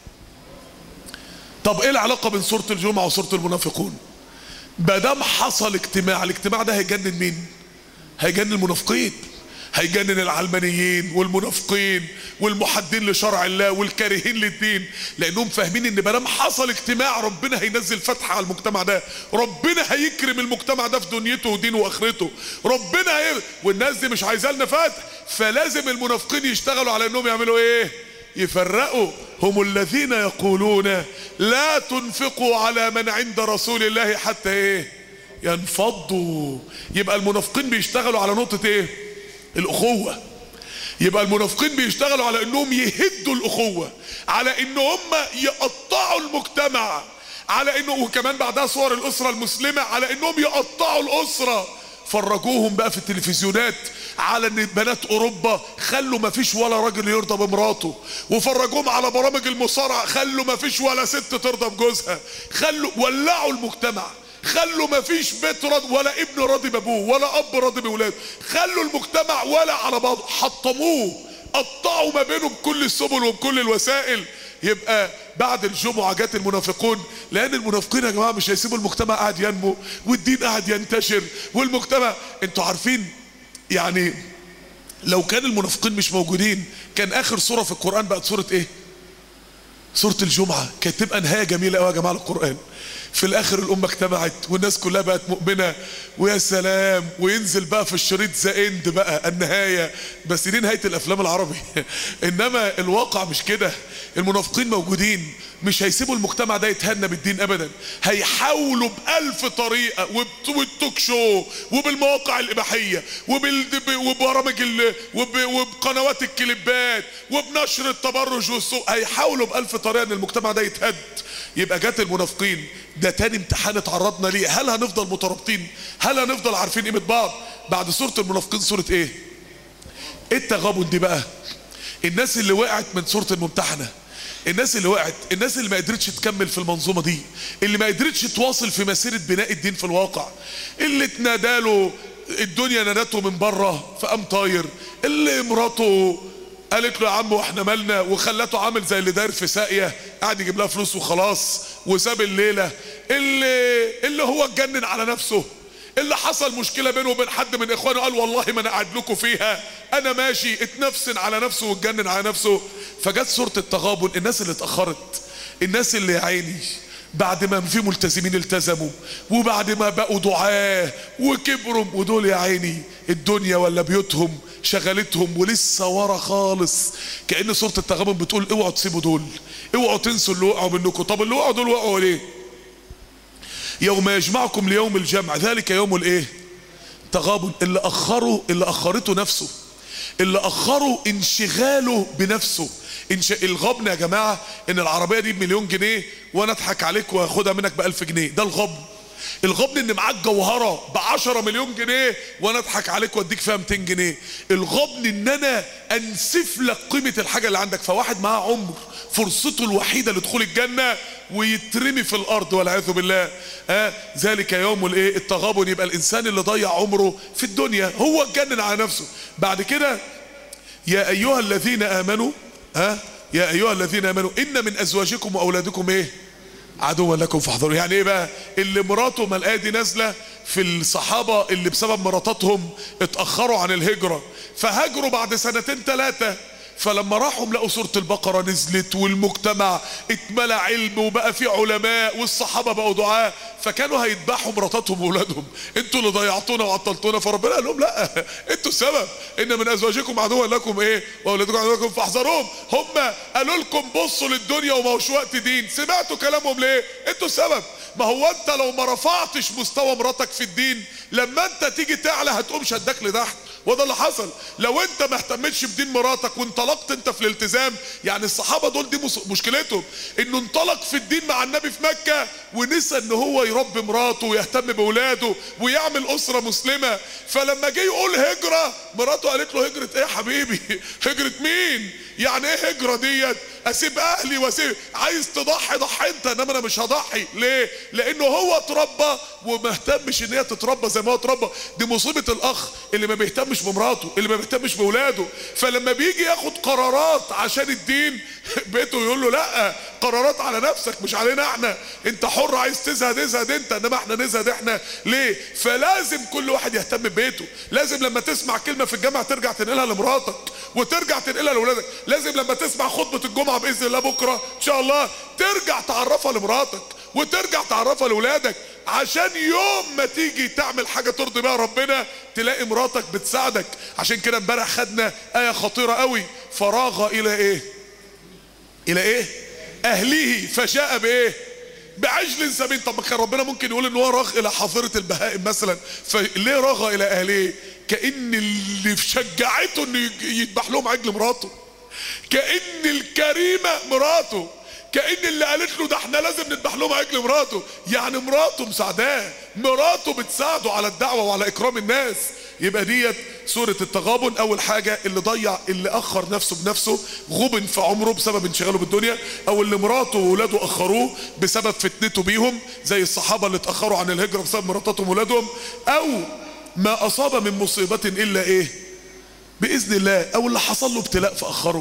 طب ايه العلاقة بين سورة الجمعة وسورة المنافقون ما دام حصل اجتماع الاجتماع ده هيجنن مين هيجنن المنافقين هيجنن العلمانيين والمنافقين والمحدين لشرع الله والكارهين للدين لانهم فاهمين ان ما دام حصل اجتماع ربنا هينزل فتح على المجتمع ده ربنا هيكرم المجتمع ده في دنيته ودينه واخرته ربنا هي... والناس دي مش عايزه لنا فتح فلازم المنافقين يشتغلوا على انهم يعملوا ايه يفرقوا هم الذين يقولون لا تنفقوا على من عند رسول الله حتى ايه ينفضوا يبقى المنافقين بيشتغلوا على نقطة ايه الاخوة يبقى المنافقين بيشتغلوا على انهم يهدوا الاخوة على ان هم يقطعوا المجتمع على انه وكمان بعدها صور الاسرة المسلمة على انهم يقطعوا الاسرة فرجوهم بقى في التلفزيونات على ان بنات اوروبا خلوا ما فيش ولا راجل يرضى بمراته وفرجوهم على برامج المصارعه خلوا ما فيش ولا ست ترضى بجوزها خلوا ولعوا المجتمع خلوا ما فيش بيت راضي ولا ابن راضي بابوه ولا اب راضي بولاده خلوا المجتمع ولا على بعضه حطموه قطعوا ما بينه بكل السبل وبكل الوسائل يبقى بعد الجمعة جت المنافقون لأن المنافقين يا جماعة مش هيسيبوا المجتمع قاعد ينمو والدين قاعد ينتشر والمجتمع انتوا عارفين يعني لو كان المنافقين مش موجودين كان آخر سورة في القرآن بقت سورة إيه؟ سورة الجمعة كانت تبقى نهاية جميلة قوي يا جماعة القرآن في الاخر الامة اجتمعت والناس كلها بقت مؤمنة ويا سلام وينزل بقى في الشريط ذا اند بقى النهاية بس دي نهاية الافلام العربي انما الواقع مش كده المنافقين موجودين مش هيسيبوا المجتمع ده يتهنى بالدين ابدا هيحاولوا بألف طريقة وبت- وبالتوك شو وبالمواقع الاباحية وبال- وبرامج ال... وب... وبقنوات الكليبات وبنشر التبرج والسوء هيحاولوا بألف طريقة ان المجتمع ده يتهد يبقى جات المنافقين ده تاني امتحان اتعرضنا ليه هل هنفضل مترابطين هل هنفضل عارفين قيمة بعض بعد سورة المنافقين سورة ايه ايه التغابن دي بقى الناس اللي وقعت من سورة الممتحنة الناس اللي وقعت الناس اللي ما قدرتش تكمل في المنظومة دي اللي ما قدرتش تواصل في مسيرة بناء الدين في الواقع اللي اتناداله الدنيا نادته من بره فقام طاير اللي مراته قالت له يا عم واحنا مالنا وخلته عامل زي اللي داير في ساقيه قاعد يجيب لها فلوس وخلاص وساب الليله اللي اللي هو اتجنن على نفسه اللي حصل مشكله بينه وبين حد من اخوانه قال والله ما انا قاعد لكم فيها انا ماشي اتنفسن على نفسه واتجنن على نفسه فجت سوره التغابن الناس اللي اتاخرت الناس اللي يا عيني بعد ما في ملتزمين التزموا وبعد ما بقوا دعاه وكبروا ودول يا عيني الدنيا ولا بيوتهم شغلتهم ولسه ورا خالص كأن سورة التغابن بتقول اوعوا تسيبوا دول اوعوا تنسوا اللي وقعوا منكم طب اللي وقعوا دول وقعوا ليه يوم يجمعكم ليوم الجمع ذلك يوم الايه تغابن اللي اخروا اللي اخرته نفسه اللي اخروا انشغاله بنفسه إنش... الغبن يا جماعة ان العربية دي بمليون جنيه وانا اضحك عليك واخدها منك بألف جنيه ده الغبن الغبن ان معاك جوهرة بعشرة مليون جنيه وانا اضحك عليك واديك فيها 200 جنيه الغبن ان انا انسف لك قيمة الحاجة اللي عندك فواحد معاه عمر فرصته الوحيدة لدخول الجنة ويترمي في الارض والعياذ بالله آه ذلك يوم الايه التغابن يبقى الانسان اللي ضيع عمره في الدنيا هو اتجنن على نفسه بعد كده يا ايها الذين امنوا ها يا ايها الذين امنوا ان من ازواجكم واولادكم ايه عدوا لكم فاحذروا يعني ايه بقى اللي مراته ما الايه دي نازله في الصحابه اللي بسبب مراتاتهم اتاخروا عن الهجره فهاجروا بعد سنتين ثلاثه فلما راحوا لقوا سوره البقره نزلت والمجتمع اتملى علم وبقى في علماء والصحابه بقوا دعاء فكانوا هيذبحوا مراتاتهم واولادهم انتوا اللي ضيعتونا وعطلتونا فربنا قال لهم لا انتوا السبب ان من ازواجكم عدوا لكم ايه واولادكم عدوا لكم فاحذروهم هم قالوا لكم بصوا للدنيا وما هوش وقت دين سمعتوا كلامهم ليه انتوا السبب ما هو انت لو ما رفعتش مستوى مراتك في الدين لما انت تيجي تعلى هتقوم شدك لتحت وده اللي حصل لو انت ما اهتمتش بدين مراتك وانطلقت انت في الالتزام يعني الصحابه دول دي مشكلتهم انه انطلق في الدين مع النبي في مكه ونسى ان هو يربي مراته ويهتم باولاده ويعمل اسره مسلمه فلما جه يقول هجره مراته قالت له هجره ايه يا حبيبي هجره مين يعني ايه هجره ديت اسيب اهلي واسيب عايز تضحي ضحي انت انما انا مش هضحي ليه لانه هو اتربى وما اهتمش ان هي تتربى زي ما هو اتربى دي مصيبه الاخ اللي ما بيهتمش بمراته اللي ما بيهتمش باولاده فلما بيجي ياخد قرارات عشان الدين بيته يقول له لا قرارات على نفسك مش علينا احنا انت حر عايز تزهد ازهد انت انما احنا نزهد احنا ليه فلازم كل واحد يهتم ببيته لازم لما تسمع كلمه في الجامعه ترجع تنقلها لمراتك وترجع تنقلها لاولادك لازم لما تسمع خطبه الجمعه باذن الله بكره ان شاء الله ترجع تعرفها لمراتك وترجع تعرفها لاولادك عشان يوم ما تيجي تعمل حاجه ترضي بيها ربنا تلاقي مراتك بتساعدك عشان كده امبارح خدنا ايه خطيره قوي فراغ الى ايه الى ايه اهله فجاء بايه بعجل سمين طب كان ربنا ممكن يقول ان هو راغ الى حظيره البهائم مثلا فليه راغ الى اهله كان اللي شجعته انه يذبح لهم عجل مراته كان الكريمه مراته كان اللي قالت له ده احنا لازم نذبح لهم عجل مراته يعني مراته مساعداه مراته بتساعده على الدعوه وعلى اكرام الناس يبقى ديت سورة التغابن أول حاجة اللي ضيع اللي أخر نفسه بنفسه غبن في عمره بسبب انشغاله بالدنيا أو اللي مراته وولاده أخروه بسبب فتنته بيهم زي الصحابة اللي اتأخروا عن الهجرة بسبب مراتاتهم وولادهم أو ما أصاب من مصيبة إلا إيه بإذن الله أو اللي حصل له ابتلاء فأخره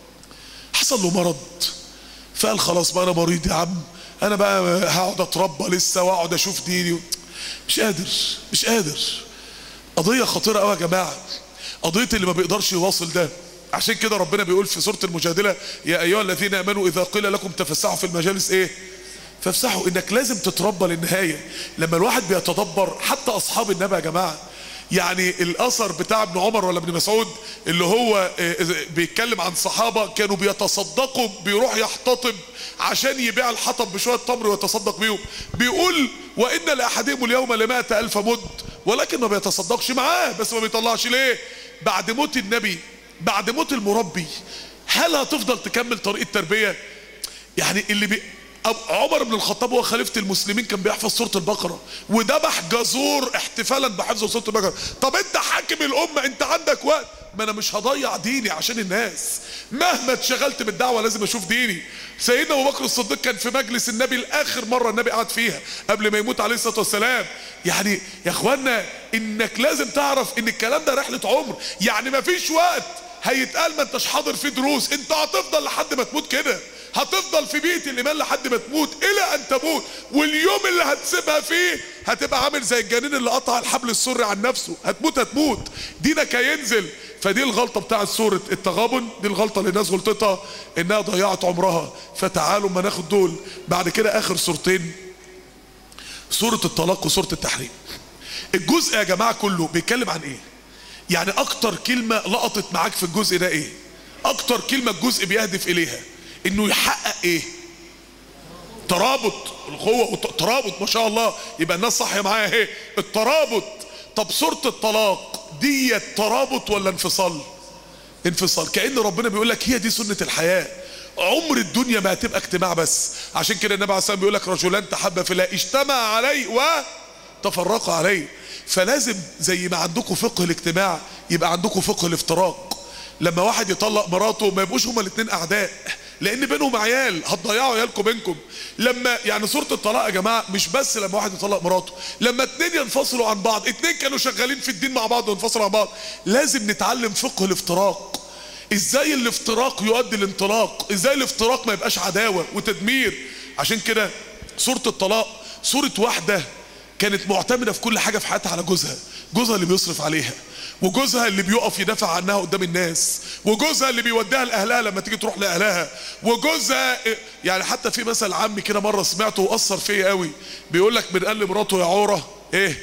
حصل له مرض فقال خلاص بقى أنا مريض يا عم أنا بقى هقعد أتربى لسه وأقعد أشوف ديني مش قادر مش قادر قضية خطيرة قوي يا جماعة قضية اللي ما بيقدرش يواصل ده عشان كده ربنا بيقول في سورة المجادلة يا أيها الذين آمنوا إذا قيل لكم تفسحوا في المجالس إيه فافسحوا إنك لازم تتربى للنهاية لما الواحد بيتدبر حتى أصحاب النبي يا جماعة يعني الاثر بتاع ابن عمر ولا ابن مسعود اللي هو بيتكلم عن صحابه كانوا بيتصدقوا بيروح يحتطب عشان يبيع الحطب بشويه تمر ويتصدق بيهم بيقول وان لاحدهم اليوم لمائة الف مد ولكن ما بيتصدقش معاه بس ما بيطلعش ليه بعد موت النبي بعد موت المربي هل هتفضل تكمل طريق التربيه يعني اللي بي عمر بن الخطاب هو خليفة المسلمين كان بيحفظ سورة البقرة وذبح جزور احتفالا بحفظ سورة البقرة طب انت حاكم الأمة انت عندك وقت ما انا مش هضيع ديني عشان الناس مهما اتشغلت بالدعوة لازم اشوف ديني سيدنا ابو بكر الصديق كان في مجلس النبي الاخر مرة النبي قعد فيها قبل ما يموت عليه الصلاة والسلام يعني يا اخوانا انك لازم تعرف ان الكلام ده رحلة عمر يعني ما فيش وقت هيتقال ما انتش حاضر فيه دروس انت هتفضل لحد ما تموت كده هتفضل في بيئة الإيمان لحد ما تموت إلى أن تموت واليوم اللي هتسيبها فيه هتبقى عامل زي الجنين اللي قطع الحبل السري عن نفسه هتموت هتموت دينك هينزل فدي الغلطة بتاعت سورة التغابن دي الغلطة اللي الناس غلطتها إنها ضيعت عمرها فتعالوا ما ناخد دول بعد كده آخر سورتين سورة الطلاق وسورة التحريم الجزء يا جماعة كله بيتكلم عن إيه يعني أكتر كلمة لقطت معاك في الجزء ده إيه أكتر كلمة الجزء بيهدف إليها انه يحقق ايه ترابط القوة ترابط ما شاء الله يبقى الناس صح معايا ايه الترابط طب سورة الطلاق دي ترابط ولا انفصال انفصال كأن ربنا بيقول لك هي دي سنة الحياة عمر الدنيا ما هتبقى اجتماع بس عشان كده النبي عليه الصلاه والسلام بيقول لك رجلان تحبا في الله اجتمع عليه وتفرقا عليه فلازم زي ما عندكم فقه الاجتماع يبقى عندكم فقه الافتراق لما واحد يطلق مراته ما يبقوش هما الاثنين اعداء لان بينهم عيال هتضيعوا عيالكم بينكم لما يعني سوره الطلاق يا جماعه مش بس لما واحد يطلق مراته لما اتنين ينفصلوا عن بعض اتنين كانوا شغالين في الدين مع بعض وانفصلوا عن بعض لازم نتعلم فقه الافتراق ازاي الافتراق يؤدي الانطلاق ازاي الافتراق ما يبقاش عداوه وتدمير عشان كده سوره الطلاق سوره واحده كانت معتمده في كل حاجه في حياتها على جوزها جوزها اللي بيصرف عليها وجوزها اللي بيقف يدافع عنها قدام الناس وجوزها اللي بيوديها لاهلها لما تيجي تروح لاهلها وجوزها يعني حتى في مثل عمي كده مره سمعته واثر فيا قوي بيقول لك من قال مراته يا عوره ايه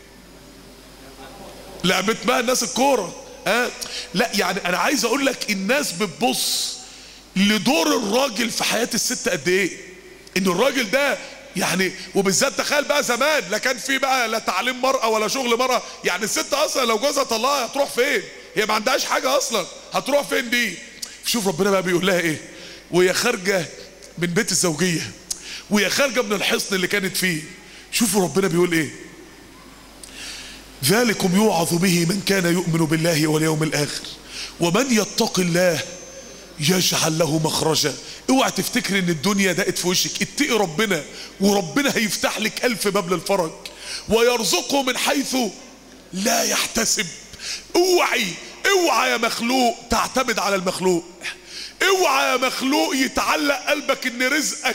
لعبت بقى الناس الكوره اه لا يعني انا عايز اقول لك الناس بتبص لدور الراجل في حياه الست قد ايه ان الراجل ده يعني وبالذات تخيل بقى زمان لا كان في بقى لا تعليم مرأة ولا شغل مرأة يعني الست اصلا لو جوزها طلقها هتروح فين هي ما عندهاش حاجة اصلا هتروح فين دي شوف ربنا بقى بيقول لها ايه وهي خارجة من بيت الزوجية وهي خارجة من الحصن اللي كانت فيه شوفوا ربنا بيقول ايه ذلكم يوعظ به من كان يؤمن بالله واليوم الاخر ومن يتق الله يجعل له مخرجا اوعى تفتكر ان الدنيا دقت في وشك اتقي ربنا وربنا هيفتح لك الف باب للفرج ويرزقه من حيث لا يحتسب اوعي اوعى يا مخلوق تعتمد على المخلوق اوعى يا مخلوق يتعلق قلبك ان رزقك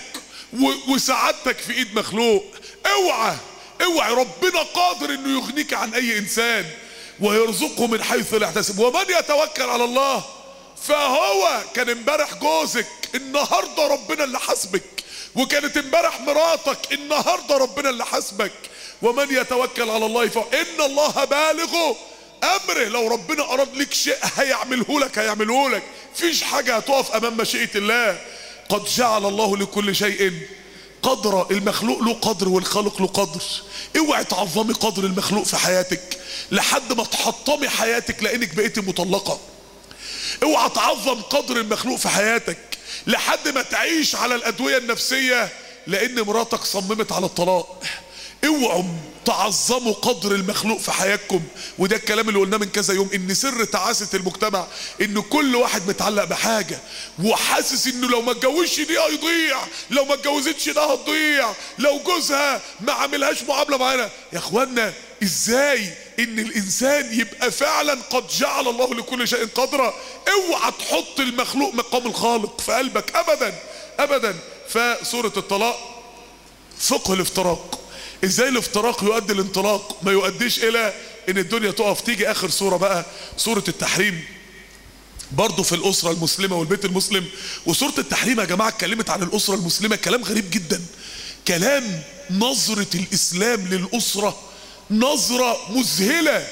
وسعادتك في ايد مخلوق اوعى اوعى ربنا قادر انه يغنيك عن اي انسان ويرزقه من حيث لا يحتسب ومن يتوكل على الله فهو كان امبارح جوزك النهارده ربنا اللي حاسبك وكانت امبارح مراتك النهارده ربنا اللي حاسبك ومن يتوكل على الله فان الله بالغ امره لو ربنا اراد لك شيء هيعمله لك هيعمله لك فيش حاجه هتقف امام مشيئه الله قد جعل الله لكل شيء قدر المخلوق له قدر والخالق له قدر اوعي تعظمي قدر المخلوق في حياتك لحد ما تحطمي حياتك لانك بقيتي مطلقه اوعى تعظم قدر المخلوق في حياتك لحد ما تعيش على الادويه النفسيه لان مراتك صممت على الطلاق اوعوا تعظموا قدر المخلوق في حياتكم وده الكلام اللي قلناه من كذا يوم ان سر تعاسه المجتمع ان كل واحد متعلق بحاجه وحاسس انه لو ما اتجوزش دي هيضيع لو ما اتجوزتش ده هتضيع لو جوزها ما عملهاش معامله معانا يا اخوانا ازاي ان الانسان يبقى فعلا قد جعل الله لكل شيء قدرا اوعى تحط المخلوق مقام الخالق في قلبك ابدا ابدا فسوره الطلاق فقه الافتراق ازاي الافتراق يؤدي الانطلاق ما يؤديش الى ان الدنيا تقف تيجي اخر سوره بقى سوره التحريم برضه في الاسره المسلمه والبيت المسلم وسوره التحريم يا جماعه اتكلمت عن الاسره المسلمه كلام غريب جدا كلام نظره الاسلام للاسره نظره مذهله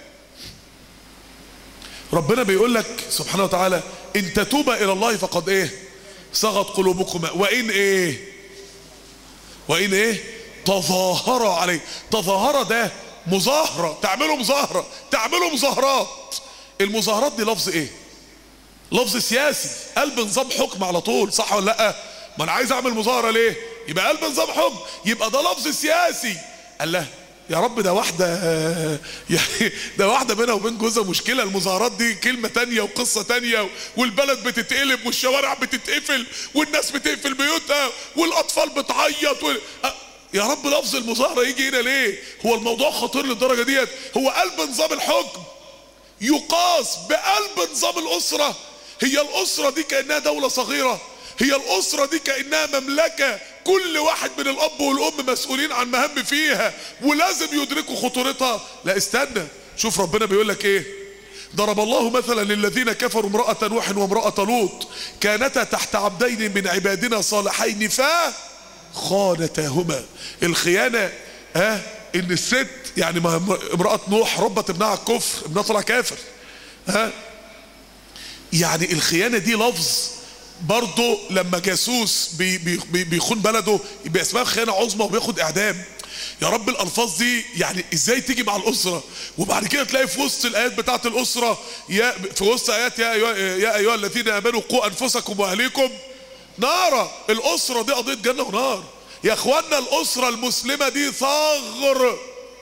ربنا بيقول لك سبحانه وتعالى ان تتوبا الى الله فقد ايه صغت قلوبكما وان ايه وان ايه تظاهر عليه تظاهر ده مظاهرة تعملوا مظاهرة تعملوا مظاهرات المظاهرات دي لفظ ايه لفظ سياسي قلب نظام حكم على طول صح ولا لا ما انا عايز اعمل مظاهرة ليه يبقى قلب نظام حكم يبقى ده لفظ سياسي قال له يا رب ده واحدة يعني ده واحدة بينها وبين جوزها مشكلة المظاهرات دي كلمة تانية وقصة تانية والبلد بتتقلب والشوارع بتتقفل والناس بتقفل بيوتها والأطفال بتعيط وال... يا رب لفظ المظاهرة يجي هنا ليه هو الموضوع خطير للدرجة ديت هو قلب نظام الحكم يقاس بقلب نظام الأسرة هي الأسرة دي كأنها دولة صغيرة هي الأسرة دي كأنها مملكة كل واحد من الأب والأم مسؤولين عن مهام فيها ولازم يدركوا خطورتها لا استنى شوف ربنا بيقول لك ايه ضرب الله مثلا للذين كفروا امرأة نوح وامرأة لوط كانتا تحت عبدين من عبادنا صالحين فا خانتاهما الخيانة ها ان الست يعني ما امرأة نوح ربت ابنها على الكفر ابنها طلع كافر ها يعني الخيانة دي لفظ برضه لما جاسوس بي بي بيخون بلده يبقى اسمها خيانة عظمى وبياخد اعدام يا رب الالفاظ دي يعني ازاي تيجي مع الاسره وبعد كده تلاقي في وسط الايات بتاعت الاسره يا في وسط ايات يا ايها يا ايها الذين امنوا قوا انفسكم واهليكم نارا الاسره دي قضيه جنه ونار يا اخوانا الاسره المسلمه دي ثغر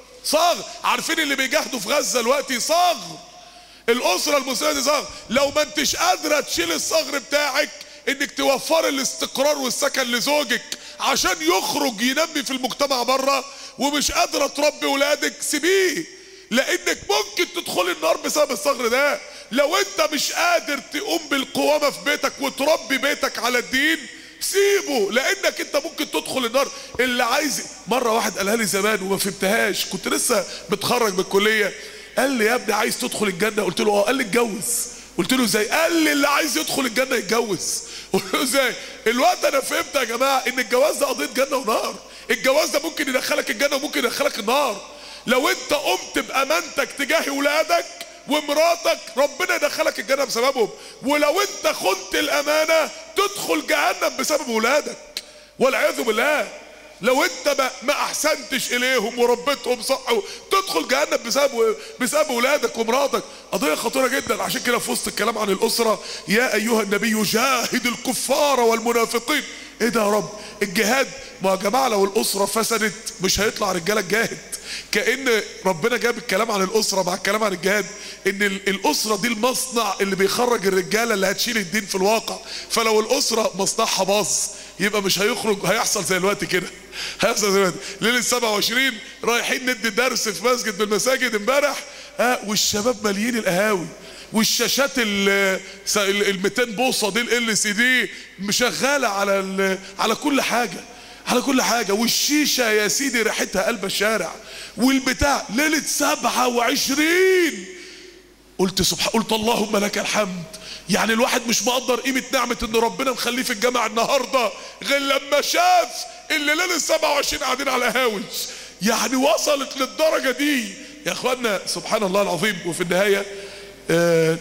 صغر عارفين اللي بيجاهدوا في غزه دلوقتي صغر الاسره المسلمه دي صغر لو ما انتش قادره تشيل الصغر بتاعك انك توفر الاستقرار والسكن لزوجك عشان يخرج ينمي في المجتمع بره ومش قادره تربي ولادك سيبيه لانك ممكن تدخل النار بسبب الصغر ده لو انت مش قادر تقوم بالقوامه في بيتك وتربي بيتك على الدين سيبه لانك انت ممكن تدخل النار اللي عايز مره واحد قالها لي زمان وما فهمتهاش كنت لسه متخرج من الكليه قال لي يا ابني عايز تدخل الجنه قلت له اه قال لي اتجوز قلت له ازاي قال لي اللي عايز يدخل الجنه يتجوز قلت له ازاي الوقت انا فهمت يا جماعه ان الجواز ده قضيه جنه ونار الجواز ده ممكن يدخلك الجنه وممكن يدخلك النار لو انت قمت بامانتك تجاه ولادك ومراتك ربنا يدخلك الجنه بسببهم ولو انت خنت الامانه تدخل جهنم بسبب ولادك والعياذ بالله لو انت ما, ما احسنتش اليهم وربيتهم صح تدخل جهنم بسبب بسبب ولادك ومراتك قضيه خطيره جدا عشان كده في وسط الكلام عن الاسره يا ايها النبي جاهد الكفار والمنافقين ايه ده يا رب الجهاد ما يا جماعه لو الاسره فسدت مش هيطلع رجاله جاهد كان ربنا جاب الكلام عن الاسره مع الكلام عن الجهاد ان الاسره دي المصنع اللي بيخرج الرجاله اللي هتشيل الدين في الواقع فلو الاسره مصنعها باظ يبقى مش هيخرج هيحصل زي الوقت كده هيحصل زي الوقت ليله 27 رايحين ندي درس في مسجد من المساجد امبارح آه والشباب ماليين القهاوي والشاشات ال 200 بوصه دي ال سي دي مشغله على على كل حاجه على كل حاجة والشيشة يا سيدي ريحتها قلب الشارع والبتاع ليلة سبعة وعشرين قلت سبحان قلت اللهم لك الحمد يعني الواحد مش مقدر قيمة نعمة ان ربنا مخليه في الجامع النهاردة غير لما شاف اللي ليلة 27 قاعدين على هاوش يعني وصلت للدرجة دي يا اخوانا سبحان الله العظيم وفي النهاية آه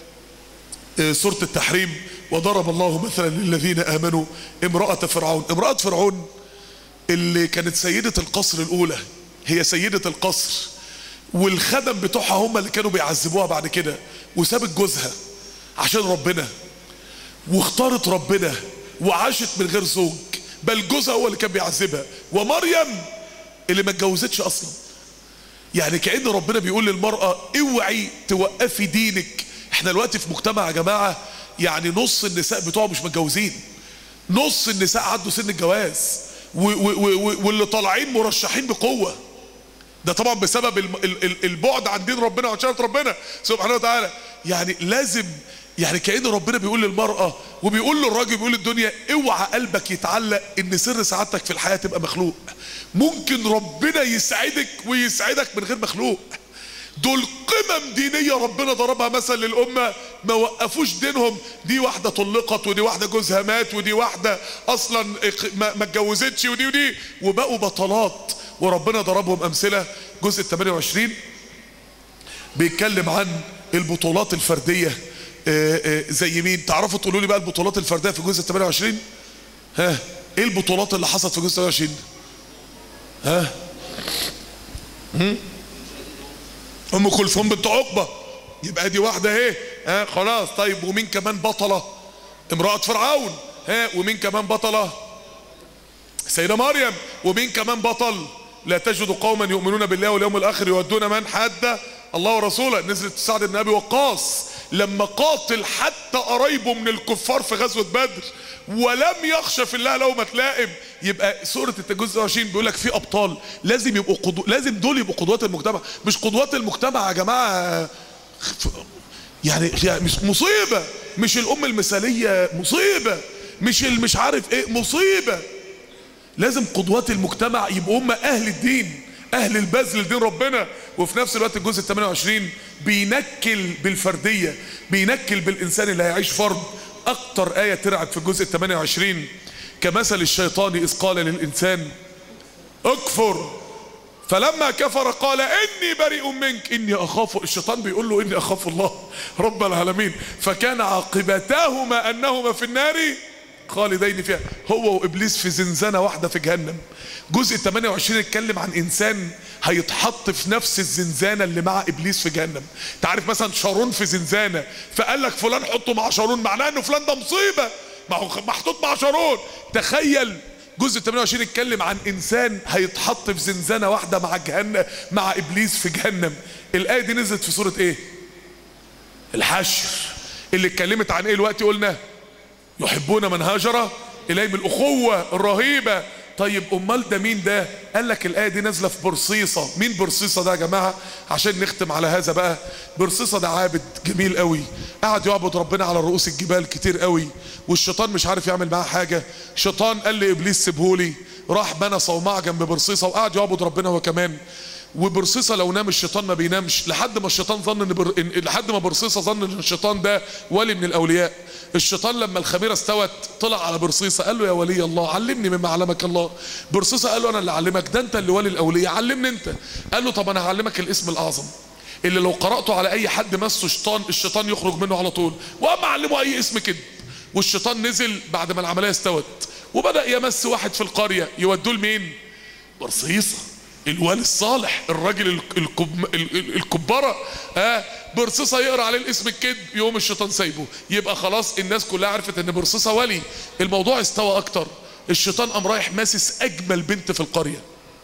آه سورة التحريم وضرب الله مثلا للذين امنوا امرأة فرعون امرأة فرعون اللي كانت سيدة القصر الاولى هي سيدة القصر والخدم بتوعها هم اللي كانوا بيعذبوها بعد كده وسابت جوزها عشان ربنا واختارت ربنا وعاشت من غير زوج بل جوزها هو اللي كان بيعذبها ومريم اللي ما اتجوزتش اصلا يعني كأن ربنا بيقول للمرأة اوعي توقفي دينك احنا دلوقتي في مجتمع يا جماعة يعني نص النساء بتوعه مش متجوزين نص النساء عدوا سن الجواز واللي طالعين مرشحين بقوة ده طبعا بسبب البعد عن دين ربنا وعن شرط ربنا سبحانه وتعالى يعني لازم يعني كأن ربنا بيقول للمرأة وبيقول للراجل بيقول للدنيا اوعى قلبك يتعلق ان سر سعادتك في الحياة تبقى مخلوق ممكن ربنا يسعدك ويسعدك من غير مخلوق دول قمم دينية ربنا ضربها مثل للأمة ما وقفوش دينهم دي واحدة طلقت ودي واحدة جوزها مات ودي واحدة أصلا ما اتجوزتش ودي ودي وبقوا بطلات وربنا ضربهم أمثلة جزء 28 بيتكلم عن البطولات الفردية زي مين تعرفوا تقولوا لي بقى البطولات الفردية في جزء 28 ها ايه البطولات اللي حصلت في جزء 28 ها هم؟ ام كلثوم بنت عقبه يبقى دي واحده اهي ها خلاص طيب ومين كمان بطله امراه فرعون ها ومين كمان بطله سيده مريم ومين كمان بطل لا تجد قوما يؤمنون بالله واليوم الاخر يودون من حد الله ورسوله نزلت سعد بن ابي وقاص لما قاتل حتى قرايبه من الكفار في غزوه بدر ولم يخشى في الله لومة لائم يبقى سورة الجزء 20 بيقول لك في ابطال لازم يبقوا قدو... لازم دول يبقوا قدوات المجتمع مش قدوات المجتمع يا جماعة يعني مش مصيبة مش الام المثالية مصيبة مش مش عارف ايه مصيبة لازم قدوات المجتمع يبقوا هم اهل الدين اهل البذل لدين ربنا وفي نفس الوقت الجزء 28 بينكل بالفردية بينكل بالانسان اللي هيعيش فرد اكتر آية ترعب في الجزء 28 كمثل الشيطان اذ قال للانسان اكفر فلما كفر قال اني بريء منك اني اخاف الشيطان بيقول له اني اخاف الله رب العالمين فكان عاقبتاهما انهما في النار خالدين فيها هو وابليس في زنزانه واحده في جهنم جزء 28 اتكلم عن انسان هيتحط في نفس الزنزانه اللي مع ابليس في جهنم انت عارف مثلا شارون في زنزانه فقال لك فلان حطه مع شارون معناه انه فلان ده مصيبه ما هو محطوط مع شارون تخيل جزء 28 اتكلم عن انسان هيتحط في زنزانه واحده مع جهنم مع ابليس في جهنم الايه دي نزلت في سوره ايه الحشر اللي اتكلمت عن ايه الوقت قلنا يحبون من هاجر اليهم الاخوه الرهيبه طيب امال ده مين ده قال لك الايه دي نازله في برصيصه مين برصيصه ده يا جماعه عشان نختم على هذا بقى برصيصه ده عابد جميل قوي قعد يعبد ربنا على رؤوس الجبال كتير قوي والشيطان مش عارف يعمل معاه حاجه شيطان قال لابليس سيبهولي راح بنى صومعه جنب برصيصه وقعد يعبد ربنا هو كمان وبرصيصه لو نام الشيطان ما بينامش لحد ما الشيطان ظن ان بر... إن- لحد ما برصيصه ظن ان الشيطان ده ولي من الاولياء الشيطان لما الخميره استوت طلع على برصيصه قال له يا ولي الله علمني مما علمك الله برصيصه قال له انا اللي اعلمك ده انت اللي ولي الاولياء علمني انت قال له طب انا هعلمك الاسم الاعظم اللي لو قراته على اي حد مسه شيطان الشيطان يخرج منه على طول وقام علمه اي اسم كده والشيطان نزل بعد ما العمليه استوت وبدا يمس واحد في القريه يودوه لمين برصيصة الوالي الصالح الراجل ال- الكب... ال- ال- الكبارة ها برصيصة يقرا عليه الاسم الكذب يقوم الشيطان سايبه يبقى خلاص الناس كلها عرفت ان برصيصة ولي الموضوع استوى اكتر الشيطان قام رايح ماسس اجمل بنت في القرية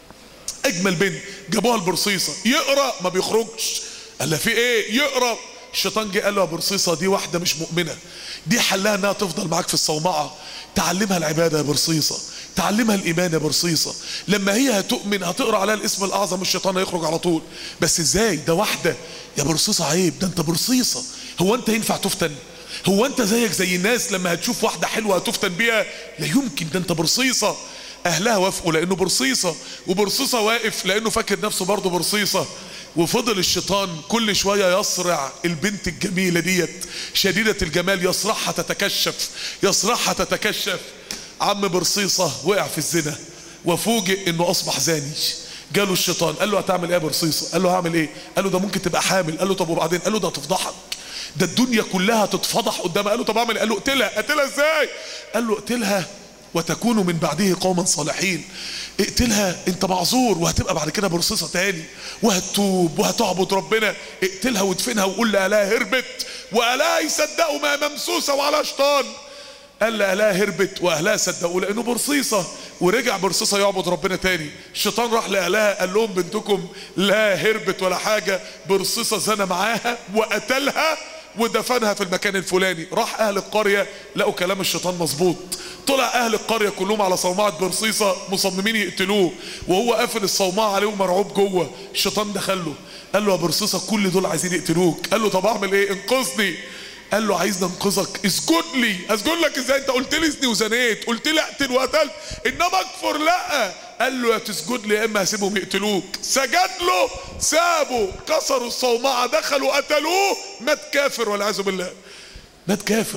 اجمل بنت جابوها البرصيصة يقرا ما بيخرجش قال لها في ايه يقرا الشيطان جه قال له يا برصيصة دي واحدة مش مؤمنة دي حلها انها تفضل معاك في الصومعة تعلمها العبادة يا برصيصة تعلمها الايمان يا برصيصة لما هي هتؤمن هتقرا عليها الاسم الاعظم الشيطان هيخرج على طول بس ازاي ده واحدة يا برصيصة عيب ده انت برصيصة هو انت ينفع تفتن هو انت زيك زي الناس لما هتشوف واحدة حلوة هتفتن بيها لا يمكن ده انت برصيصة اهلها وافقوا لانه برصيصة وبرصيصة واقف لانه فاكر نفسه برضه برصيصة وفضل الشيطان كل شوية يصرع البنت الجميلة ديت شديدة الجمال يصرعها تتكشف يصرعها تتكشف عم برصيصة وقع في الزنا وفوجئ انه اصبح زاني جاله الشيطان قال له هتعمل ايه يا برصيصة قال له هعمل ايه قال له ده ممكن تبقى حامل قال له طب وبعدين قال له ده هتفضحك ده الدنيا كلها تتفضح قدامها قال له طب اعمل إيه؟ قال له اقتلها اقتلها ازاي قال له اقتلها وتكون من بعده قوما صالحين اقتلها انت معذور وهتبقى بعد كده برصيصة تاني وهتتوب وهتعبد ربنا اقتلها وادفنها وقول لألاها هربت وألاها يصدقوا ما ممسوسة وعلى شيطان قال لأهلها هربت وأهلها صدقوا لأنه برصيصة ورجع برصيصة يعبد ربنا تاني الشيطان راح لأهلها قال لهم بنتكم لا هربت ولا حاجة برصيصة زنى معاها وقتلها ودفنها في المكان الفلاني راح اهل القرية لقوا كلام الشيطان مظبوط طلع اهل القرية كلهم على صومعة برصيصة مصممين يقتلوه وهو قافل الصومعة عليه ومرعوب جوه الشيطان دخل له قال له يا برصيصة كل دول عايزين يقتلوك قال له طب اعمل ايه انقذني قال له عايز ننقذك اسجد لي اسجد لك ازاي انت قلت لي اذني وزنيت قلت لي اقتل وقتلت انما اكفر لا قال له يا تسجد لي يا اما هسيبهم يقتلوك سجد له سابوا كسروا الصومعه دخلوا قتلوه مات كافر والعياذ بالله مات كافر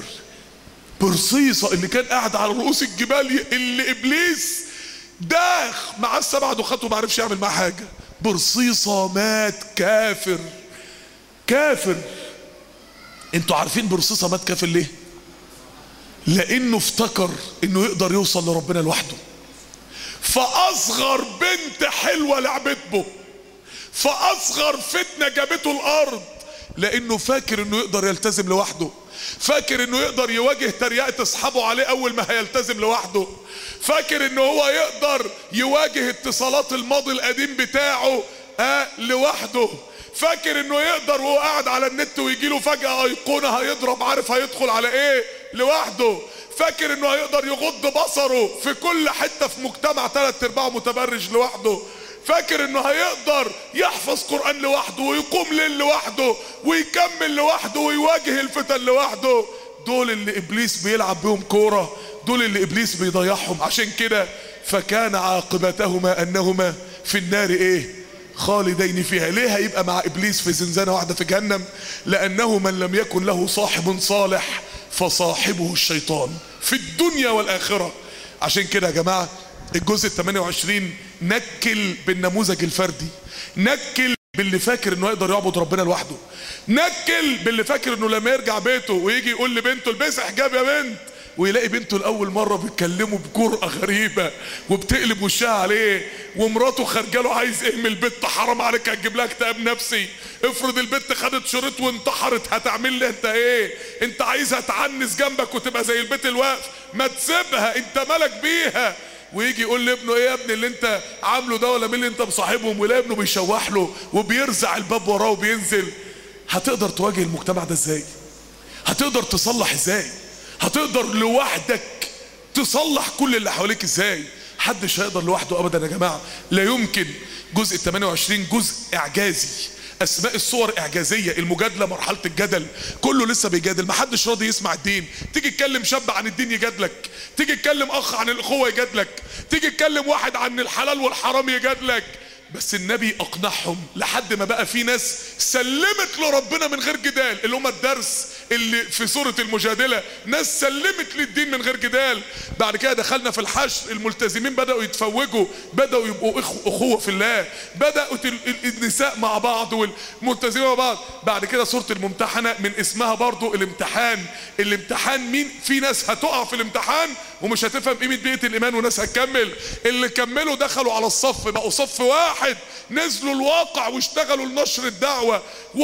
برصيصه اللي كان قاعد على رؤوس الجبال اللي ابليس داخ مع السبع دخات وما عرفش يعمل معاه حاجه برصيصه مات كافر كافر انتوا عارفين برصيصة مات كافر ليه لانه افتكر انه يقدر يوصل لربنا لوحده فاصغر بنت حلوة لعبت به فاصغر فتنة جابته الارض لانه فاكر انه يقدر يلتزم لوحده فاكر انه يقدر يواجه تريقة اصحابه عليه اول ما هيلتزم لوحده فاكر انه هو يقدر يواجه اتصالات الماضي القديم بتاعه آه لوحده فاكر انه يقدر وهو قاعد على النت ويجي له فجأة ايقونة هيضرب عارف هيدخل على ايه لوحده فاكر انه هيقدر يغض بصره في كل حتة في مجتمع ثلاث ارباعه متبرج لوحده فاكر انه هيقدر يحفظ قرآن لوحده ويقوم ليل لوحده ويكمل لوحده ويواجه الفتن لوحده دول اللي ابليس بيلعب بيهم كورة دول اللي ابليس بيضيعهم عشان كده فكان عاقبتهما انهما في النار ايه خالدين فيها ليه هيبقى مع ابليس في زنزانه واحده في جهنم لانه من لم يكن له صاحب صالح فصاحبه الشيطان في الدنيا والاخره عشان كده يا جماعه الجزء ال 28 نكل بالنموذج الفردي نكل باللي فاكر انه يقدر يعبد ربنا لوحده نكل باللي فاكر انه لما يرجع بيته ويجي يقول لبنته البسي حجاب يا بنت ويلاقي بنته لاول مره بتكلمه بجرأه غريبه وبتقلب وشها عليه ومراته خارجه له عايز ايه من البت حرام عليك هتجيب لها اكتئاب نفسي افرض البت خدت شريط وانتحرت هتعمل لي انت ايه انت عايزها تعنس جنبك وتبقى زي البيت الواقف ما تسيبها انت مالك بيها ويجي يقول لابنه ايه يا ابني اللي انت عامله ده ولا مين اللي انت مصاحبهم ولا ابنه بيشوح له وبيرزع الباب وراه وبينزل هتقدر تواجه المجتمع ده ازاي هتقدر تصلح ازاي هتقدر لوحدك تصلح كل اللي حواليك ازاي محدش هيقدر لوحده ابدا يا جماعه لا يمكن جزء 28 جزء اعجازي اسماء الصور اعجازيه المجادله مرحله الجدل كله لسه بيجادل محدش راضي يسمع الدين تيجي تكلم شاب عن الدين يجادلك تيجي تكلم اخ عن الاخوه يجادلك تيجي تكلم واحد عن الحلال والحرام يجادلك بس النبي اقنعهم لحد ما بقى في ناس سلمت لربنا من غير جدال اللي هم الدرس اللي في سورة المجادلة ناس سلمت للدين من غير جدال بعد كده دخلنا في الحشر الملتزمين بدأوا يتفوجوا بدأوا يبقوا أخوة في الله بدأت النساء مع بعض والملتزمين مع بعض بعد كده سورة الممتحنة من اسمها برضو الامتحان الامتحان مين في ناس هتقع في الامتحان ومش هتفهم قيمة بيئة الإيمان وناس هتكمل اللي كملوا دخلوا على الصف بقوا صف واحد نزلوا الواقع واشتغلوا لنشر الدعوة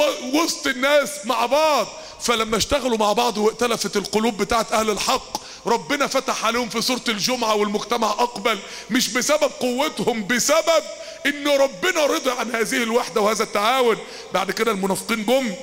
وسط الناس مع بعض فلما اشتغلوا مع بعض وائتلفت القلوب بتاعت اهل الحق ربنا فتح عليهم في سورة الجمعة والمجتمع اقبل مش بسبب قوتهم بسبب ان ربنا رضى عن هذه الوحدة وهذا التعاون بعد كده المنافقين جم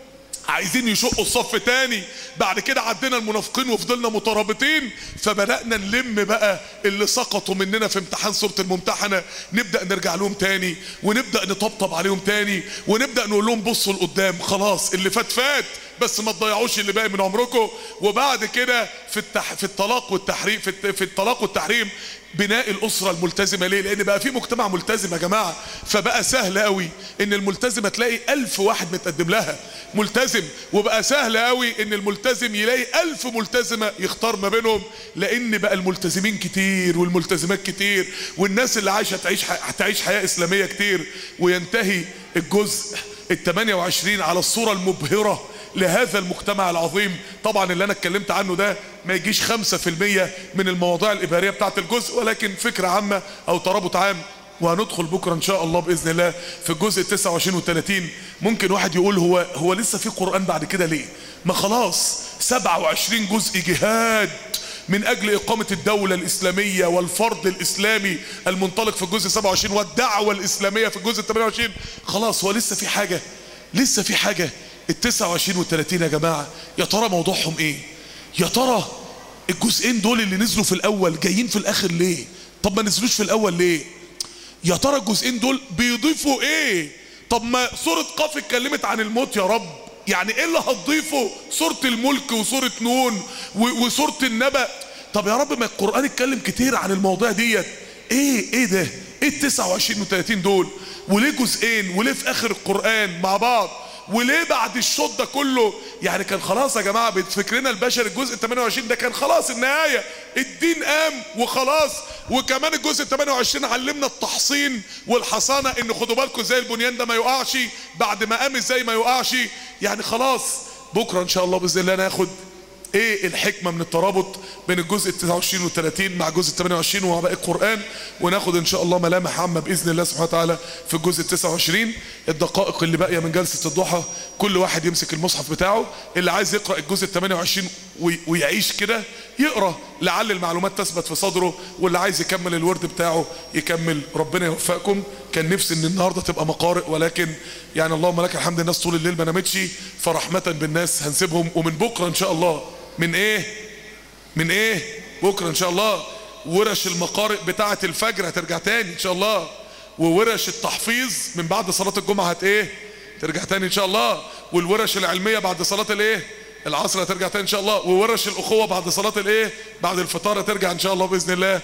عايزين يشقوا الصف تاني بعد كده عدينا المنافقين وفضلنا مترابطين فبدأنا نلم بقى اللي سقطوا مننا في امتحان سورة الممتحنة نبدأ نرجع لهم تاني ونبدأ نطبطب عليهم تاني ونبدأ نقول لهم بصوا لقدام خلاص اللي فات فات بس ما تضيعوش اللي باقي من عمركم وبعد كده في التح... في الطلاق والتحريم في, الت... في الطلاق والتحريم بناء الاسره الملتزمه ليه؟ لان بقى في مجتمع ملتزم يا جماعه فبقى سهل قوي ان الملتزمه تلاقي ألف واحد متقدم لها ملتزم وبقى سهل قوي ان الملتزم يلاقي ألف ملتزمه يختار ما بينهم لان بقى الملتزمين كتير والملتزمات كتير والناس اللي عايشه تعيش هتعيش حياه اسلاميه كتير وينتهي الجزء ال 28 على الصوره المبهره لهذا المجتمع العظيم طبعا اللي انا اتكلمت عنه ده ما يجيش خمسة في المية من المواضيع الإبهارية بتاعت الجزء ولكن فكرة عامة أو ترابط عام وهندخل بكرة إن شاء الله بإذن الله في الجزء 29 و 30 ممكن واحد يقول هو هو لسه في قرآن بعد كده ليه؟ ما خلاص 27 جزء جهاد من أجل إقامة الدولة الإسلامية والفرض الإسلامي المنطلق في الجزء 27 والدعوة الإسلامية في الجزء 28 خلاص هو لسه في حاجة لسه في حاجة ال 29 وال 30 يا جماعة يا ترى موضوعهم ايه يا ترى الجزئين دول اللي نزلوا في الاول جايين في الاخر ليه طب ما نزلوش في الاول ليه يا ترى الجزئين دول بيضيفوا ايه طب ما سورة قاف اتكلمت عن الموت يا رب يعني ايه اللي هتضيفه سورة الملك وسورة نون وسورة النبأ طب يا رب ما القرآن اتكلم كتير عن المواضيع ديت ايه ايه ده ايه ال 29 و 30 دول وليه جزئين وليه في اخر القرآن مع بعض وليه بعد الشوط ده كله يعني كان خلاص يا جماعه بفكرنا البشري الجزء 28 ده كان خلاص النهايه الدين قام وخلاص وكمان الجزء 28 علمنا التحصين والحصانه ان خدوا بالكم ازاي البنيان ده ما يقعش بعد ما قام ازاي ما يقعش يعني خلاص بكره ان شاء الله باذن الله ناخد ايه الحكمة من الترابط بين الجزء 29 و 30 مع الجزء 28 ومع باقي القرآن وناخد ان شاء الله ملامح عامة باذن الله سبحانه وتعالى في الجزء 29 الدقائق اللي باقية من جلسة الضحى كل واحد يمسك المصحف بتاعه اللي عايز يقرأ الجزء 28 ويعيش كده يقرأ لعل المعلومات تثبت في صدره واللي عايز يكمل الورد بتاعه يكمل ربنا يوفقكم كان نفسي ان النهارده تبقى مقارئ ولكن يعني اللهم لك الحمد الناس طول الليل ما نامتش فرحمة بالناس هنسيبهم ومن بكره ان شاء الله من ايه من ايه بكره ان شاء الله ورش المقارئ بتاعه الفجر هترجع تاني ان شاء الله وورش التحفيظ من بعد صلاه الجمعه هت ايه ترجع تاني ان شاء الله والورش العلميه بعد صلاه الايه العصر هترجع تاني ان شاء الله وورش الاخوه بعد صلاه الايه بعد الفطار هترجع ان شاء الله باذن الله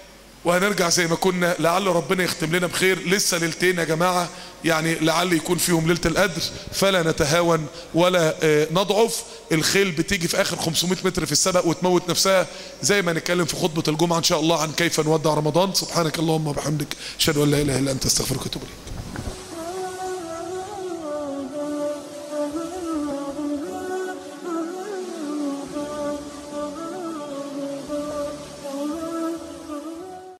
وهنرجع زي ما كنا لعل ربنا يختم لنا بخير لسه ليلتين يا جماعة يعني لعل يكون فيهم ليلة القدر فلا نتهاون ولا نضعف الخيل بتيجي في اخر 500 متر في السبق وتموت نفسها زي ما نتكلم في خطبة الجمعة ان شاء الله عن كيف نودع رمضان سبحانك اللهم وبحمدك اشهد ان لا اله الا انت استغفرك واتوب اليك